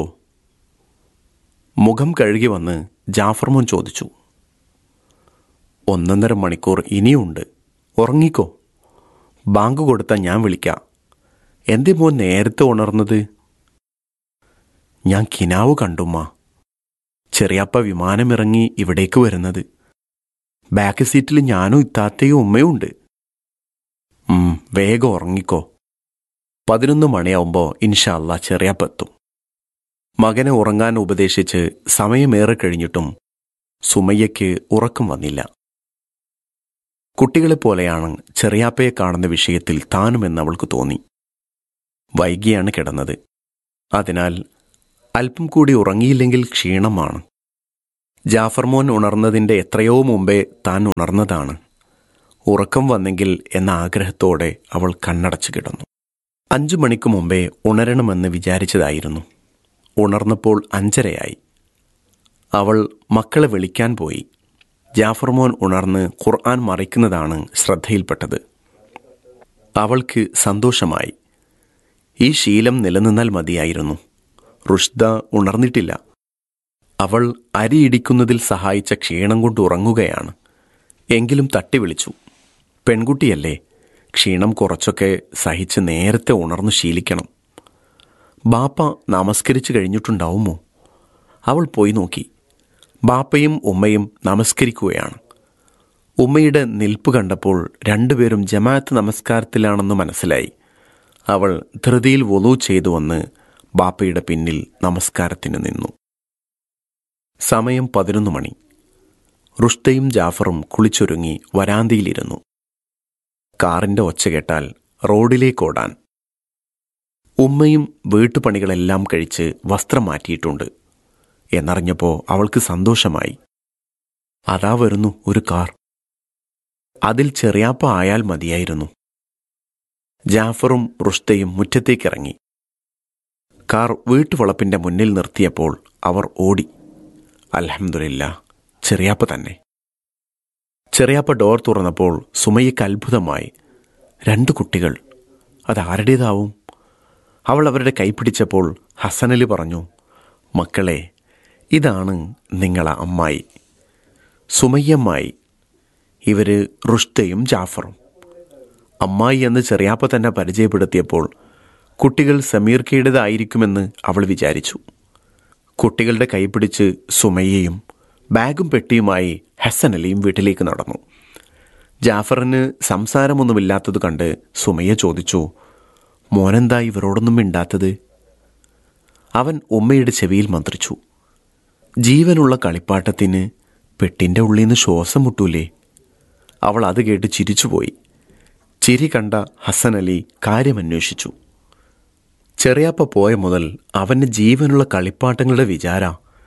മുഖം കഴുകി വന്ന് ജാഫർ മോൻ ചോദിച്ചു ഒന്നൊന്നര മണിക്കൂർ ഇനിയുണ്ട് ഉറങ്ങിക്കോ ബാങ്ക് കൊടുത്താൽ ഞാൻ വിളിക്കാം എന്തേ മോൻ നേരത്തെ ഉണർന്നത് ഞാൻ കിനാവ് കണ്ടുമ്മ ചെറിയപ്പ വിമാനമിറങ്ങി ഇവിടേക്ക് വരുന്നത് ബാക്ക് സീറ്റിൽ ഞാനും ഇത്താത്തയും ഉമ്മയും ഉണ്ട് ഉം, വേഗം ഉറങ്ങിക്കോ പതിനൊന്ന് മണിയാവുമ്പോ ഇൻഷാല്ല ചെറിയപ്പ എത്തും മകനെ ഉറങ്ങാൻ ഉപദേശിച്ച് സമയമേറെ കഴിഞ്ഞിട്ടും സുമയ്യയ്ക്ക് ഉറക്കം വന്നില്ല കുട്ടികളെപ്പോലെയാണ് ചെറിയാപ്പയെ കാണുന്ന വിഷയത്തിൽ താനുമെന്ന് അവൾക്ക് തോന്നി വൈകിയാണ് കിടന്നത് അതിനാൽ അല്പം കൂടി ഉറങ്ങിയില്ലെങ്കിൽ ക്ഷീണമാണ് ജാഫർ മോൻ ഉണർന്നതിൻ്റെ എത്രയോ മുമ്പേ താൻ ഉണർന്നതാണ് ഉറക്കം വന്നെങ്കിൽ എന്ന ആഗ്രഹത്തോടെ അവൾ കണ്ണടച്ചു കിടന്നു അഞ്ചു മണിക്ക് മുമ്പേ ഉണരണമെന്ന് വിചാരിച്ചതായിരുന്നു ഉണർന്നപ്പോൾ അഞ്ചരയായി അവൾ മക്കളെ വിളിക്കാൻ പോയി ജാഫർ മോൻ ഉണർന്ന് ഖുർആൻ മറിക്കുന്നതാണ് ശ്രദ്ധയിൽപ്പെട്ടത് അവൾക്ക് സന്തോഷമായി ഈ ശീലം നിലനിന്നാൽ മതിയായിരുന്നു റുഷ്ദ ഉണർന്നിട്ടില്ല അവൾ അരിയിടിക്കുന്നതിൽ സഹായിച്ച ക്ഷീണം കൊണ്ട് ഉറങ്ങുകയാണ് എങ്കിലും തട്ടി വിളിച്ചു പെൺകുട്ടിയല്ലേ ക്ഷീണം കുറച്ചൊക്കെ സഹിച്ച് നേരത്തെ ഉണർന്നു ശീലിക്കണം ബാപ്പ നമസ്കരിച്ചു കഴിഞ്ഞിട്ടുണ്ടാവുമോ അവൾ പോയി നോക്കി ബാപ്പയും ഉമ്മയും നമസ്കരിക്കുകയാണ് ഉമ്മയുടെ നിൽപ്പ് കണ്ടപ്പോൾ രണ്ടുപേരും ജമാഅത്ത് നമസ്കാരത്തിലാണെന്ന് മനസ്സിലായി അവൾ ധൃതിയിൽ വൊലു ചെയ്തു വന്ന് ബാപ്പയുടെ പിന്നിൽ നമസ്കാരത്തിന് നിന്നു സമയം പതിനൊന്ന് മണി റുഷ്തയും ജാഫറും കുളിച്ചൊരുങ്ങി വരാന്തിയിലിരുന്നു കാറിന്റെ ഒച്ച കേട്ടാൽ റോഡിലേക്കോടാൻ ഉമ്മയും വീട്ടുപണികളെല്ലാം കഴിച്ച് വസ്ത്രം മാറ്റിയിട്ടുണ്ട് എന്നറിഞ്ഞപ്പോൾ അവൾക്ക് സന്തോഷമായി അതാ വരുന്നു ഒരു കാർ അതിൽ ചെറിയാപ്പ ആയാൽ മതിയായിരുന്നു ജാഫറും റുഷ്തയും മുറ്റത്തേക്കിറങ്ങി കാർ വീട്ടുവളപ്പിന്റെ മുന്നിൽ നിർത്തിയപ്പോൾ അവർ ഓടി അൽഹംദുലില്ല ചെറിയാപ്പ തന്നെ ചെറിയാപ്പ ഡോർ തുറന്നപ്പോൾ സുമയ്യക്ക് അത്ഭുതമായി രണ്ട് കുട്ടികൾ അതാരുടേതാവും അവൾ അവരുടെ കൈ പിടിച്ചപ്പോൾ ഹസനലി പറഞ്ഞു മക്കളെ ഇതാണ് നിങ്ങളെ അമ്മായി സുമയ്യമ്മായി ഇവര് റുഷ്തയും ജാഫറും അമ്മായി എന്ന് ചെറിയാപ്പ തന്നെ പരിചയപ്പെടുത്തിയപ്പോൾ കുട്ടികൾ സമീർക്കയുടേതായിരിക്കുമെന്ന് അവൾ വിചാരിച്ചു കുട്ടികളുടെ കൈപിടിച്ച് സുമയ്യയും ബാഗും പെട്ടിയുമായി ഹസൻ അലിയും വീട്ടിലേക്ക് നടന്നു ജാഫറിന് സംസാരമൊന്നുമില്ലാത്തത് കണ്ട് സുമയ്യ ചോദിച്ചു മോനെന്താ ഇവരോടൊന്നും മിണ്ടാത്തത് അവൻ ഉമ്മയുടെ ചെവിയിൽ മന്ത്രിച്ചു ജീവനുള്ള കളിപ്പാട്ടത്തിന് പെട്ടിന്റെ ഉള്ളിൽ നിന്ന് ശ്വാസം മുട്ടൂലേ അവൾ അത് കേട്ട് ചിരിച്ചുപോയി ചിരി കണ്ട ഹസൻ അലി കാര്യമന്വേഷിച്ചു ചെറിയാപ്പ പോയ മുതൽ അവന് ജീവനുള്ള കളിപ്പാട്ടങ്ങളുടെ വിചാര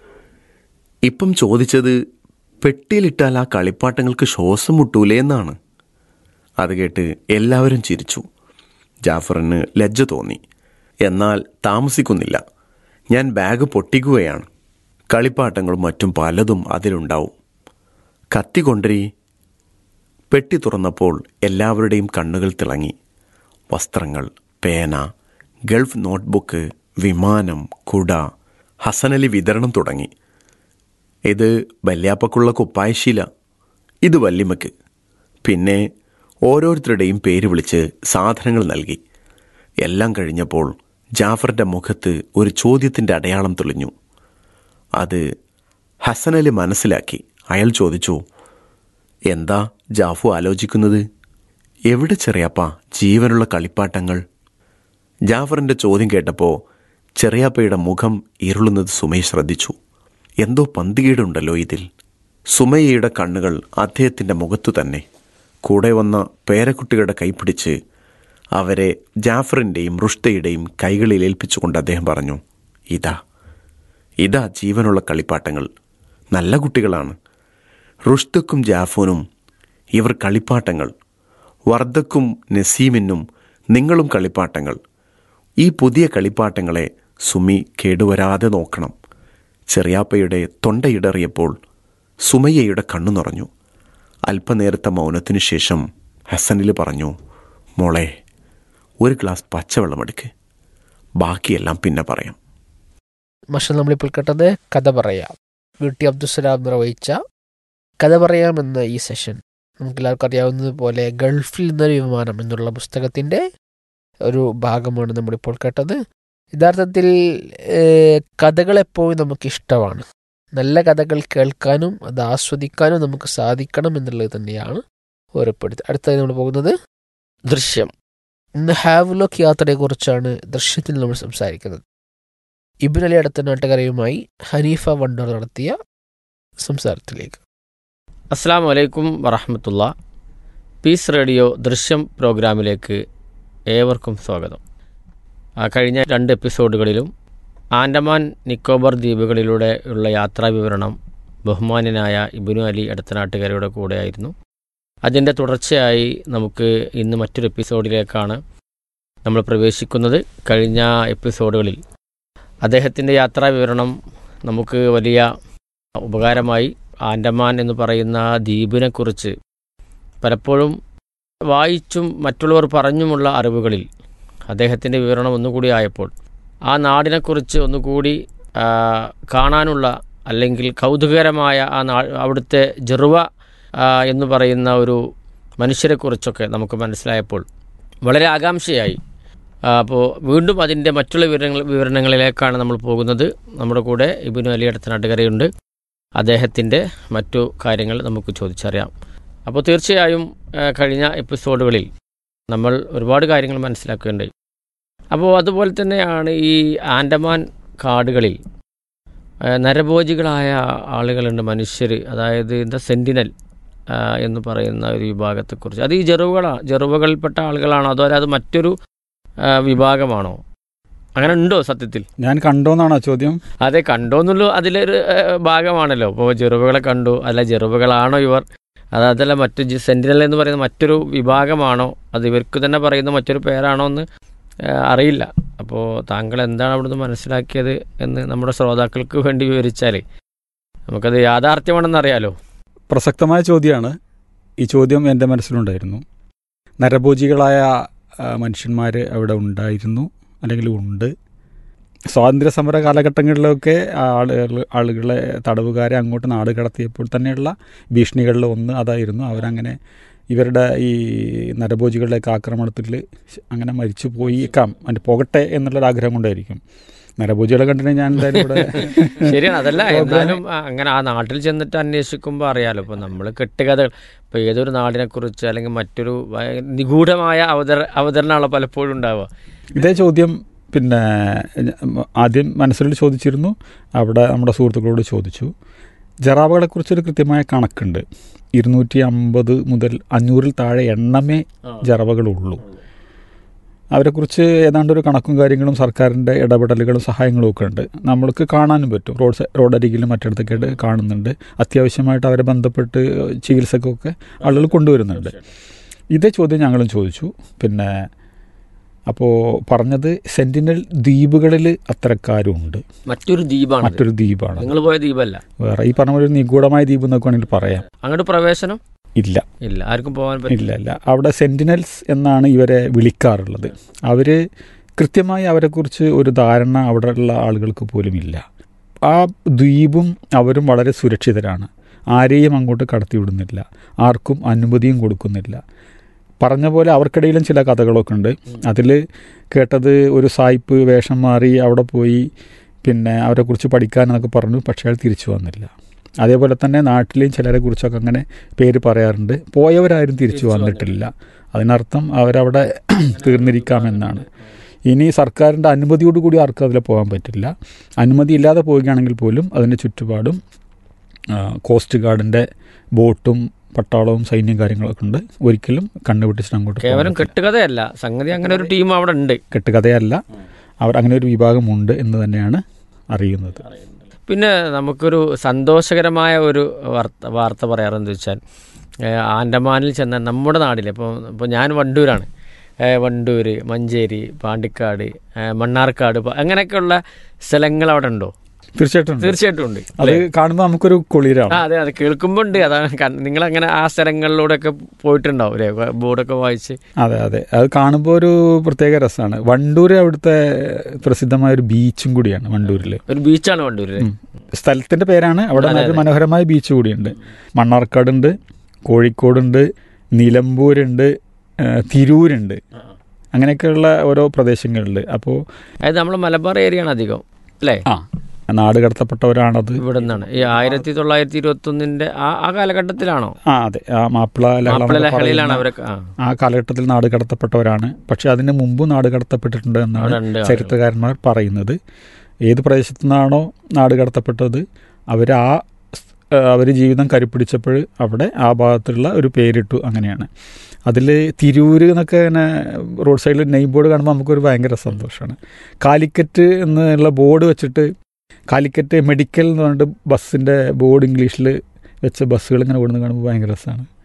ഇപ്പം ചോദിച്ചത് പെട്ടിയിലിട്ടാൽ ആ കളിപ്പാട്ടങ്ങൾക്ക് ശ്വാസം മുട്ടൂലേ എന്നാണ് അത് കേട്ട് എല്ലാവരും ചിരിച്ചു ജാഫറിന് ലജ്ജ തോന്നി എന്നാൽ താമസിക്കുന്നില്ല ഞാൻ ബാഗ് പൊട്ടിക്കുകയാണ് കളിപ്പാട്ടങ്ങളും മറ്റും പലതും അതിലുണ്ടാവും കത്തി കൊണ്ടരി പെട്ടി തുറന്നപ്പോൾ എല്ലാവരുടെയും കണ്ണുകൾ തിളങ്ങി വസ്ത്രങ്ങൾ പേന ഗൾഫ് നോട്ട്ബുക്ക് വിമാനം കുട ഹസനലി വിതരണം തുടങ്ങി ഇത് വല്യാപ്പക്കുള്ള കുപ്പായശീല ഇത് വല്യമ്മക്ക് പിന്നെ ഓരോരുത്തരുടെയും പേര് വിളിച്ച് സാധനങ്ങൾ നൽകി എല്ലാം കഴിഞ്ഞപ്പോൾ ജാഫറിന്റെ മുഖത്ത് ഒരു ചോദ്യത്തിന്റെ അടയാളം തെളിഞ്ഞു അത് ഹസനലി മനസ്സിലാക്കി അയാൾ ചോദിച്ചു എന്താ ജാഫു ആലോചിക്കുന്നത് എവിടെ ചെറിയാപ്പ ജീവനുള്ള കളിപ്പാട്ടങ്ങൾ ജാഫറിന്റെ ചോദ്യം കേട്ടപ്പോൾ ചെറിയാപ്പയുടെ മുഖം ഇരുളുന്നത് സുമയ ശ്രദ്ധിച്ചു എന്തോ പന്തികേടുണ്ടല്ലോ ഇതിൽ സുമയ്യയുടെ കണ്ണുകൾ അദ്ദേഹത്തിന്റെ മുഖത്തു തന്നെ കൂടെ വന്ന പേരക്കുട്ടികളുടെ കൈപിടിച്ച് അവരെ ജാഫറിന്റെയും റുഷ്തയുടെയും കൈകളിൽ ഏൽപ്പിച്ചുകൊണ്ട് അദ്ദേഹം പറഞ്ഞു ഇതാ ഇതാ ജീവനുള്ള കളിപ്പാട്ടങ്ങൾ നല്ല കുട്ടികളാണ് റുഷ്തക്കും ജാഫൂനും ഇവർ കളിപ്പാട്ടങ്ങൾ വർദ്ധക്കും നസീമിനും നിങ്ങളും കളിപ്പാട്ടങ്ങൾ ഈ പുതിയ കളിപ്പാട്ടങ്ങളെ സുമി കേടുവരാതെ നോക്കണം ചെറിയാപ്പയുടെ തൊണ്ടയിടറിയപ്പോൾ സുമയ്യയുടെ കണ്ണു നിറഞ്ഞു അല്പനേരത്തെ മൗനത്തിനു ശേഷം ഹസനിൽ പറഞ്ഞു മോളെ ഒരു ഗ്ലാസ് പച്ചവെള്ളമെടുക്ക് ബാക്കിയെല്ലാം പിന്നെ പറയാം പക്ഷെ നമ്മളിപ്പോൾ കേട്ടത് കഥ പറയാം വീട്ടി അബ്ദുസലാം നിർവഹിച്ച കഥ പറയാമെന്ന ഈ സെഷൻ നമുക്കെല്ലാവർക്കും അറിയാവുന്നതുപോലെ ഗൾഫിൽ നിന്നൊരു വിമാനം എന്നുള്ള പുസ്തകത്തിൻ്റെ ഒരു ഭാഗമാണ് നമ്മളിപ്പോൾ കേട്ടത് യഥാർത്ഥത്തിൽ ഏഹ്, കഥകളെപ്പോഴും നമുക്ക് ഇഷ്ടമാണ് നല്ല കഥകൾ കേൾക്കാനും അത് ആസ്വദിക്കാനും നമുക്ക് സാധിക്കണം എന്നുള്ളത് തന്നെയാണ് ഓർപ്പെടുത്തി അടുത്തായി നമ്മൾ പോകുന്നത് ദൃശ്യം ഇന്ന് ഹാവ്ലോക്ക് യാത്രയെക്കുറിച്ചാണ് ദൃശ്യത്തിൽ നമ്മൾ സംസാരിക്കുന്നത് ഇബിൻ അലി അടുത്ത നാട്ടുകാരെയുമായി ഹനീഫ വണ്ടൂർ നടത്തിയ സംസാരത്തിലേക്ക് അസ്സാം വലൈക്കും വറഹമത്തുള്ള പീസ് റേഡിയോ ദൃശ്യം പ്രോഗ്രാമിലേക്ക് ഏവർക്കും സ്വാഗതം ആ കഴിഞ്ഞ രണ്ട് എപ്പിസോഡുകളിലും ആൻഡമാൻ നിക്കോബർ ദ്വീപുകളിലൂടെ ഉള്ള യാത്രാ വിവരണം ബഹുമാന്യനായ ഇബിനു അലി അടുത്തനാട്ടുകാരുടെ കൂടെയായിരുന്നു അതിൻ്റെ തുടർച്ചയായി നമുക്ക് ഇന്ന് മറ്റൊരു എപ്പിസോഡിലേക്കാണ് നമ്മൾ പ്രവേശിക്കുന്നത് കഴിഞ്ഞ എപ്പിസോഡുകളിൽ അദ്ദേഹത്തിൻ്റെ യാത്രാ വിവരണം നമുക്ക് വലിയ ഉപകാരമായി ആൻഡമാൻ എന്ന് പറയുന്ന ദ്വീപിനെക്കുറിച്ച് പലപ്പോഴും വായിച്ചും മറ്റുള്ളവർ പറഞ്ഞുമുള്ള അറിവുകളിൽ അദ്ദേഹത്തിൻ്റെ വിവരണം ഒന്നുകൂടി ആയപ്പോൾ ആ നാടിനെക്കുറിച്ച് ഒന്നുകൂടി ആ, കാണാനുള്ള അല്ലെങ്കിൽ കൗതുകകരമായ ആ നാ അവിടുത്തെ ജെറുവ ആ, എന്ന് പറയുന്ന ഒരു മനുഷ്യരെക്കുറിച്ചൊക്കെ നമുക്ക് മനസ്സിലായപ്പോൾ വളരെ ആകാംക്ഷയായി ആ, അപ്പോൾ വീണ്ടും അതിൻ്റെ മറ്റുള്ള വിവരങ്ങൾ വിവരണങ്ങളിലേക്കാണ് നമ്മൾ പോകുന്നത് നമ്മുടെ കൂടെ ഇബിനു അലി അടുത്ത നാട്ടുകാരെയുണ്ട് അദ്ദേഹത്തിൻ്റെ മറ്റു കാര്യങ്ങൾ നമുക്ക് ചോദിച്ചറിയാം അപ്പോൾ തീർച്ചയായും ആ, കഴിഞ്ഞ എപ്പിസോഡുകളിൽ നമ്മൾ ഒരുപാട് കാര്യങ്ങൾ മനസ്സിലാക്കുകയുണ്ടായി അപ്പോൾ അതുപോലെ തന്നെയാണ് ഈ ആൻഡമാൻ കാടുകളിൽ ആ, നരഭോജികളായ ആളുകളുണ്ട് മനുഷ്യർ അതായത് എന്താ സെൻറ്റിനൽ ആ, എന്ന് പറയുന്ന ഒരു വിഭാഗത്തെക്കുറിച്ച് അത് ഈ ജെറുവകളാണ് ജെറുവകളിൽപ്പെട്ട ആളുകളാണോ അതോ അത് മറ്റൊരു ആ, വിഭാഗമാണോ അങ്ങനെ ഉണ്ടോ സത്യത്തിൽ ഞാൻ കണ്ടോന്നാണോ ചോദ്യം അതെ കണ്ടോന്നുള്ളൂ അതിലൊരു ഏഹ്, ഭാഗമാണല്ലോ ഇപ്പോൾ ജെറുവകളെ കണ്ടു അല്ല ജെറുവകളാണോ ഇവർ അത് അതല്ല മറ്റു ജി- സെന്റിനൽ എന്ന് പറയുന്ന മറ്റൊരു വിഭാഗമാണോ അത് ഇവർക്ക് തന്നെ പറയുന്ന മറ്റൊരു പേരാണോ എന്ന് ഏഹ്, അറിയില്ല അപ്പോൾ താങ്കൾ എന്താണ് അവിടുന്ന് മനസ്സിലാക്കിയത് എന്ന് നമ്മുടെ ശ്രോതാക്കൾക്ക് വേണ്ടി വിവരിച്ചാൽ നമുക്കത് യാഥാർത്ഥ്യമാണെന്ന് അറിയാലോ പ്രസക്തമായ ചോദ്യമാണ് ഈ ചോദ്യം എൻ്റെ മനസ്സിലുണ്ടായിരുന്നു നരഭോജികളായ മനുഷ്യന്മാർ അവിടെ ഉണ്ടായിരുന്നു അല്ലെങ്കിൽ ഉണ്ട് സ്വാതന്ത്ര്യ സമര കാലഘട്ടങ്ങളിലൊക്കെ ആളുകൾ ആളുകളെ തടവുകാരെ അങ്ങോട്ട് നാട് കടത്തിയപ്പോൾ തന്നെയുള്ള ഭീഷണികളിൽ ഒന്ന് അതായിരുന്നു അവരങ്ങനെ ഇവരുടെ ഈ നരഭോജികളുടെയൊക്കെ ആക്രമണത്തിൽ അങ്ങനെ മരിച്ചു പോയിക്കാം അതിൻ്റെ പോകട്ടെ എന്നുള്ളൊരു ആഗ്രഹം കൊണ്ടായിരിക്കും നരഭോജികളെ കണ്ടിട്ട് ഞാൻ എന്തായാലും ഇവിടെ ശരിയാണ് അതല്ല എന്നാലും ആ, അങ്ങനെ ആ നാട്ടിൽ ചെന്നിട്ട് അന്വേഷിക്കുമ്പോൾ അറിയാലോ ഇപ്പോൾ നമ്മൾ കെട്ടുകഥകൾ ഇപ്പോൾ ഏതൊരു നാടിനെക്കുറിച്ച് അല്ലെങ്കിൽ മറ്റൊരു ഭയ- നിഗൂഢമായ അവതര അവതരണമാണ് പലപ്പോഴും ഉണ്ടാവുക ഇതേ ചോദ്യം പിന്നെ ഞ- ആദ്യം മനസ്സിൽ ചോദിച്ചിരുന്നു അവിടെ നമ്മുടെ സുഹൃത്തുക്കളോട് ചോദിച്ചു ജറാബകളെക്കുറിച്ചൊരു കൃത്യമായ കണക്കുണ്ട് ഇരുന്നൂറ്റി അമ്പത് മുതൽ അഞ്ഞൂറിൽ താഴെ എണ്ണമേ ജറവകളുള്ളൂ അവരെക്കുറിച്ച് ഏതാണ്ട് ഒരു കണക്കും കാര്യങ്ങളും സർക്കാരിൻ്റെ ഇടപെടലുകളും സഹായങ്ങളും ഒക്കെ ഉണ്ട് നമ്മൾക്ക് കാണാനും പറ്റും റോഡ് സൈ- റോഡരികിലും മറ്റിടത്തൊക്കെ ആയിട്ട് കാണുന്നുണ്ട് അത്യാവശ്യമായിട്ട് അവരെ ബന്ധപ്പെട്ട് ചികിത്സക്കൊക്കെ ആളുകൾ കൊണ്ടുവരുന്നുണ്ട് ഇതേ ചോദ്യം ഞങ്ങളും ചോദിച്ചു പിന്നെ അപ്പോൾ പറഞ്ഞത് സെന്റിനൽ ദ്വീപുകളിൽ അത്തരക്കാരുണ്ട് മറ്റൊരു ദ്വീപാണ് മറ്റൊരു ദ്വീപാണ് നിങ്ങൾ പോയ ദ്വീപല്ല വേറെ ഈ പറഞ്ഞ ഒരു നിഗൂഢമായ ദ്വീപ് എന്നൊക്കെ വേണമെങ്കിൽ പറയാം അങ്ങോട്ട് പ്രവേശനം ഇല്ല ഇല്ല ആർക്കും പോകാൻ പറ്റില്ല ഇല്ല ഇല്ല അവിടെ സെന്റിനൽസ് എന്നാണ് ഇവരെ വിളിക്കാറുള്ളത് അവർ കൃത്യമായി അവരെക്കുറിച്ച് ഒരു ധാരണ അവിടെയുള്ള ആളുകൾക്ക് പോലും ഇല്ല ആ ദ്വീപും അവരും വളരെ സുരക്ഷിതരാണ് ആരെയും അങ്ങോട്ട് കടത്തിവിടുന്നില്ല ആർക്കും അനുമതിയും കൊടുക്കുന്നില്ല പറഞ്ഞ പോലെ അവർക്കിടയിലും ചില കഥകളൊക്കെ ഉണ്ട് അതിൽ കേട്ടത് ഒരു സായിപ്പ് വേഷം മാറി അവിടെ പോയി പിന്നെ അവരെക്കുറിച്ച് പഠിക്കാനെന്നൊക്കെ പറഞ്ഞു പക്ഷേ അയാൾ തിരിച്ചു വന്നില്ല അതേപോലെ തന്നെ നാട്ടിലെയും ചിലരെ കുറിച്ചൊക്കെ അങ്ങനെ പേര് പറയാറുണ്ട് പോയവരാരും തിരിച്ചു വന്നിട്ടില്ല അതിനർത്ഥം അവരവിടെ തീർന്നിരിക്കാമെന്നാണ് ഇനി സർക്കാരിൻ്റെ അനുമതിയോടുകൂടി ആർക്കും അതിൽ പോകാൻ പറ്റില്ല അനുമതി ഇല്ലാതെ പോവുകയാണെങ്കിൽ പോലും അതിൻ്റെ ചുറ്റുപാടും ആ, കോസ്റ്റ് ഗാർഡിൻ്റെ ബോട്ടും പട്ടാളവും സൈന്യം കാര്യങ്ങളൊക്കെ ഉണ്ട് ഒരിക്കലും കണ്ണുപിടിച്ചിട്ട് അങ്ങോട്ട് പോകാൻ കേവലം കെട്ടുകഥയല്ല സംഗതി അങ്ങനെ ഒരു ടീം അവിടെ ഉണ്ട് കെട്ടുകഥയല്ല അവർ അങ്ങനെ ഒരു വിഭാഗമുണ്ട് എന്ന് തന്നെയാണ് അറിയുന്നത് പിന്നെ നമുക്കൊരു സന്തോഷകരമായ ഒരു വാർത്ത വാർത്ത പറയാറെന്ന് വെച്ചാൽ ഏഹ് ആൻഡമാനിൽ ചെന്ന നമ്മുടെ നാട്ടിൽ ഇപ്പോൾ ഇപ്പോൾ ഞാൻ വണ്ടൂരാണ് ഏഹ് വണ്ടൂർ മഞ്ചേരി പാണ്ടിക്കാട് ഏഹ് മണ്ണാർക്കാട് പ- അങ്ങനെയൊക്കെയുള്ള സ്ഥലങ്ങൾ അവിടെ ഉണ്ടോ തീർച്ചയായിട്ടും ഉണ്ട്. തീർച്ചയായിട്ടും ഉണ്ട് അത് അല്ലേ? കാണുമ്പോൾ നമുക്കൊരു കുളിരാണ് ആ അതെ അതെ കേൾക്കുമ്പോൾ ഉണ്ട് അതാണ് നിങ്ങൾ അങ്ങനെ ആ സ്ഥലങ്ങളിലൂടെയൊക്കെ പോയിട്ടുണ്ടാവും അല്ലേ ബോർഡൊക്കെ വായിച്ച് അതെ അതെ അത് കാണുമ്പോൾ ഒരു പ്രത്യേക രസമാണ് വണ്ടൂർ അവിടുത്തെ പ്രസിദ്ധമായ ഒരു ബീച്ചും കൂടിയാണ് വണ്ടൂരിൽ ഒരു ബീച്ചാണ് വണ്ടൂരിൽ സ്ഥലത്തിന്റെ പേരാണ് അവിടെ അതെ, ഒരു അതെ. മനോഹരമായ ബീച്ച് കൂടിയുണ്ട് മണ്ണാർക്കാടുണ്ട് കോഴിക്കോടുണ്ട് നിലമ്പൂരുണ്ട് ഏഹ് തിരൂരുണ്ട് അങ്ങനെയൊക്കെയുള്ള ഓരോ പ്രദേശങ്ങളിൽ അപ്പോൾ അതായത് നമ്മൾ മലബാർ ഏരിയയാണ് അധികം അല്ലേ ആ നാട് കടത്തപ്പെട്ടവരാണത് ഇവിടെ നിന്നാണ് ഈ ആയിരത്തി തൊള്ളായിരത്തി ഇരുപത്തി ഒന്നിന്റെ ആ ആ കാലഘട്ടത്തിലാണോ ആ അതെ ആ മാപ്പിള ലഹള മാപ്പിള എന്നൊക്കെ ലഹളയിലാണ് പറയുന്ന അവരൊക്കെ ആ ആ കാലഘട്ടത്തിൽ നാട് കടത്തപ്പെട്ടവരാണ് പക്ഷെ അതിന് മുമ്പ് നാട് കടത്തപ്പെട്ടിട്ടുണ്ട് എന്നാണ് അവിടെ ഉണ്ട് ആളുകൾ. ചരിത്രകാരന്മാർ പറയുന്നത് ഏത് പ്രദേശത്തു നിന്നാണോ നാട് കടത്തപ്പെട്ടത് അവർ ആ അവർ ജീവിതം കരുപ്പിടിച്ചപ്പോൾ അവിടെ ആ ഭാഗത്തുള്ള ഒരു പേരിട്ടു അങ്ങനെയാണ് അതിൽ തിരൂര് എന്നൊക്കെ ഇങ്ങനെ റോഡ് സൈഡിൽ നെയ് ബോർഡ് കാണുമ്പോൾ നമുക്കൊരു ഭയങ്കര സന്തോഷമാണ് കാലിക്കറ്റ് എന്നുള്ള ബോർഡ് വെച്ചിട്ട് കാലിക്കറ്റ് മെഡിക്കൽ എന്ന് പറഞ്ഞിട്ട് ബസ്സിൻ്റെ ബോർഡ് ഇംഗ്ലീഷിൽ വെച്ച ബസ്സുകൾ ഇങ്ങനെ ഓടുന്നത് കാണുമ്പോൾ ഭയങ്കര രസമാണ്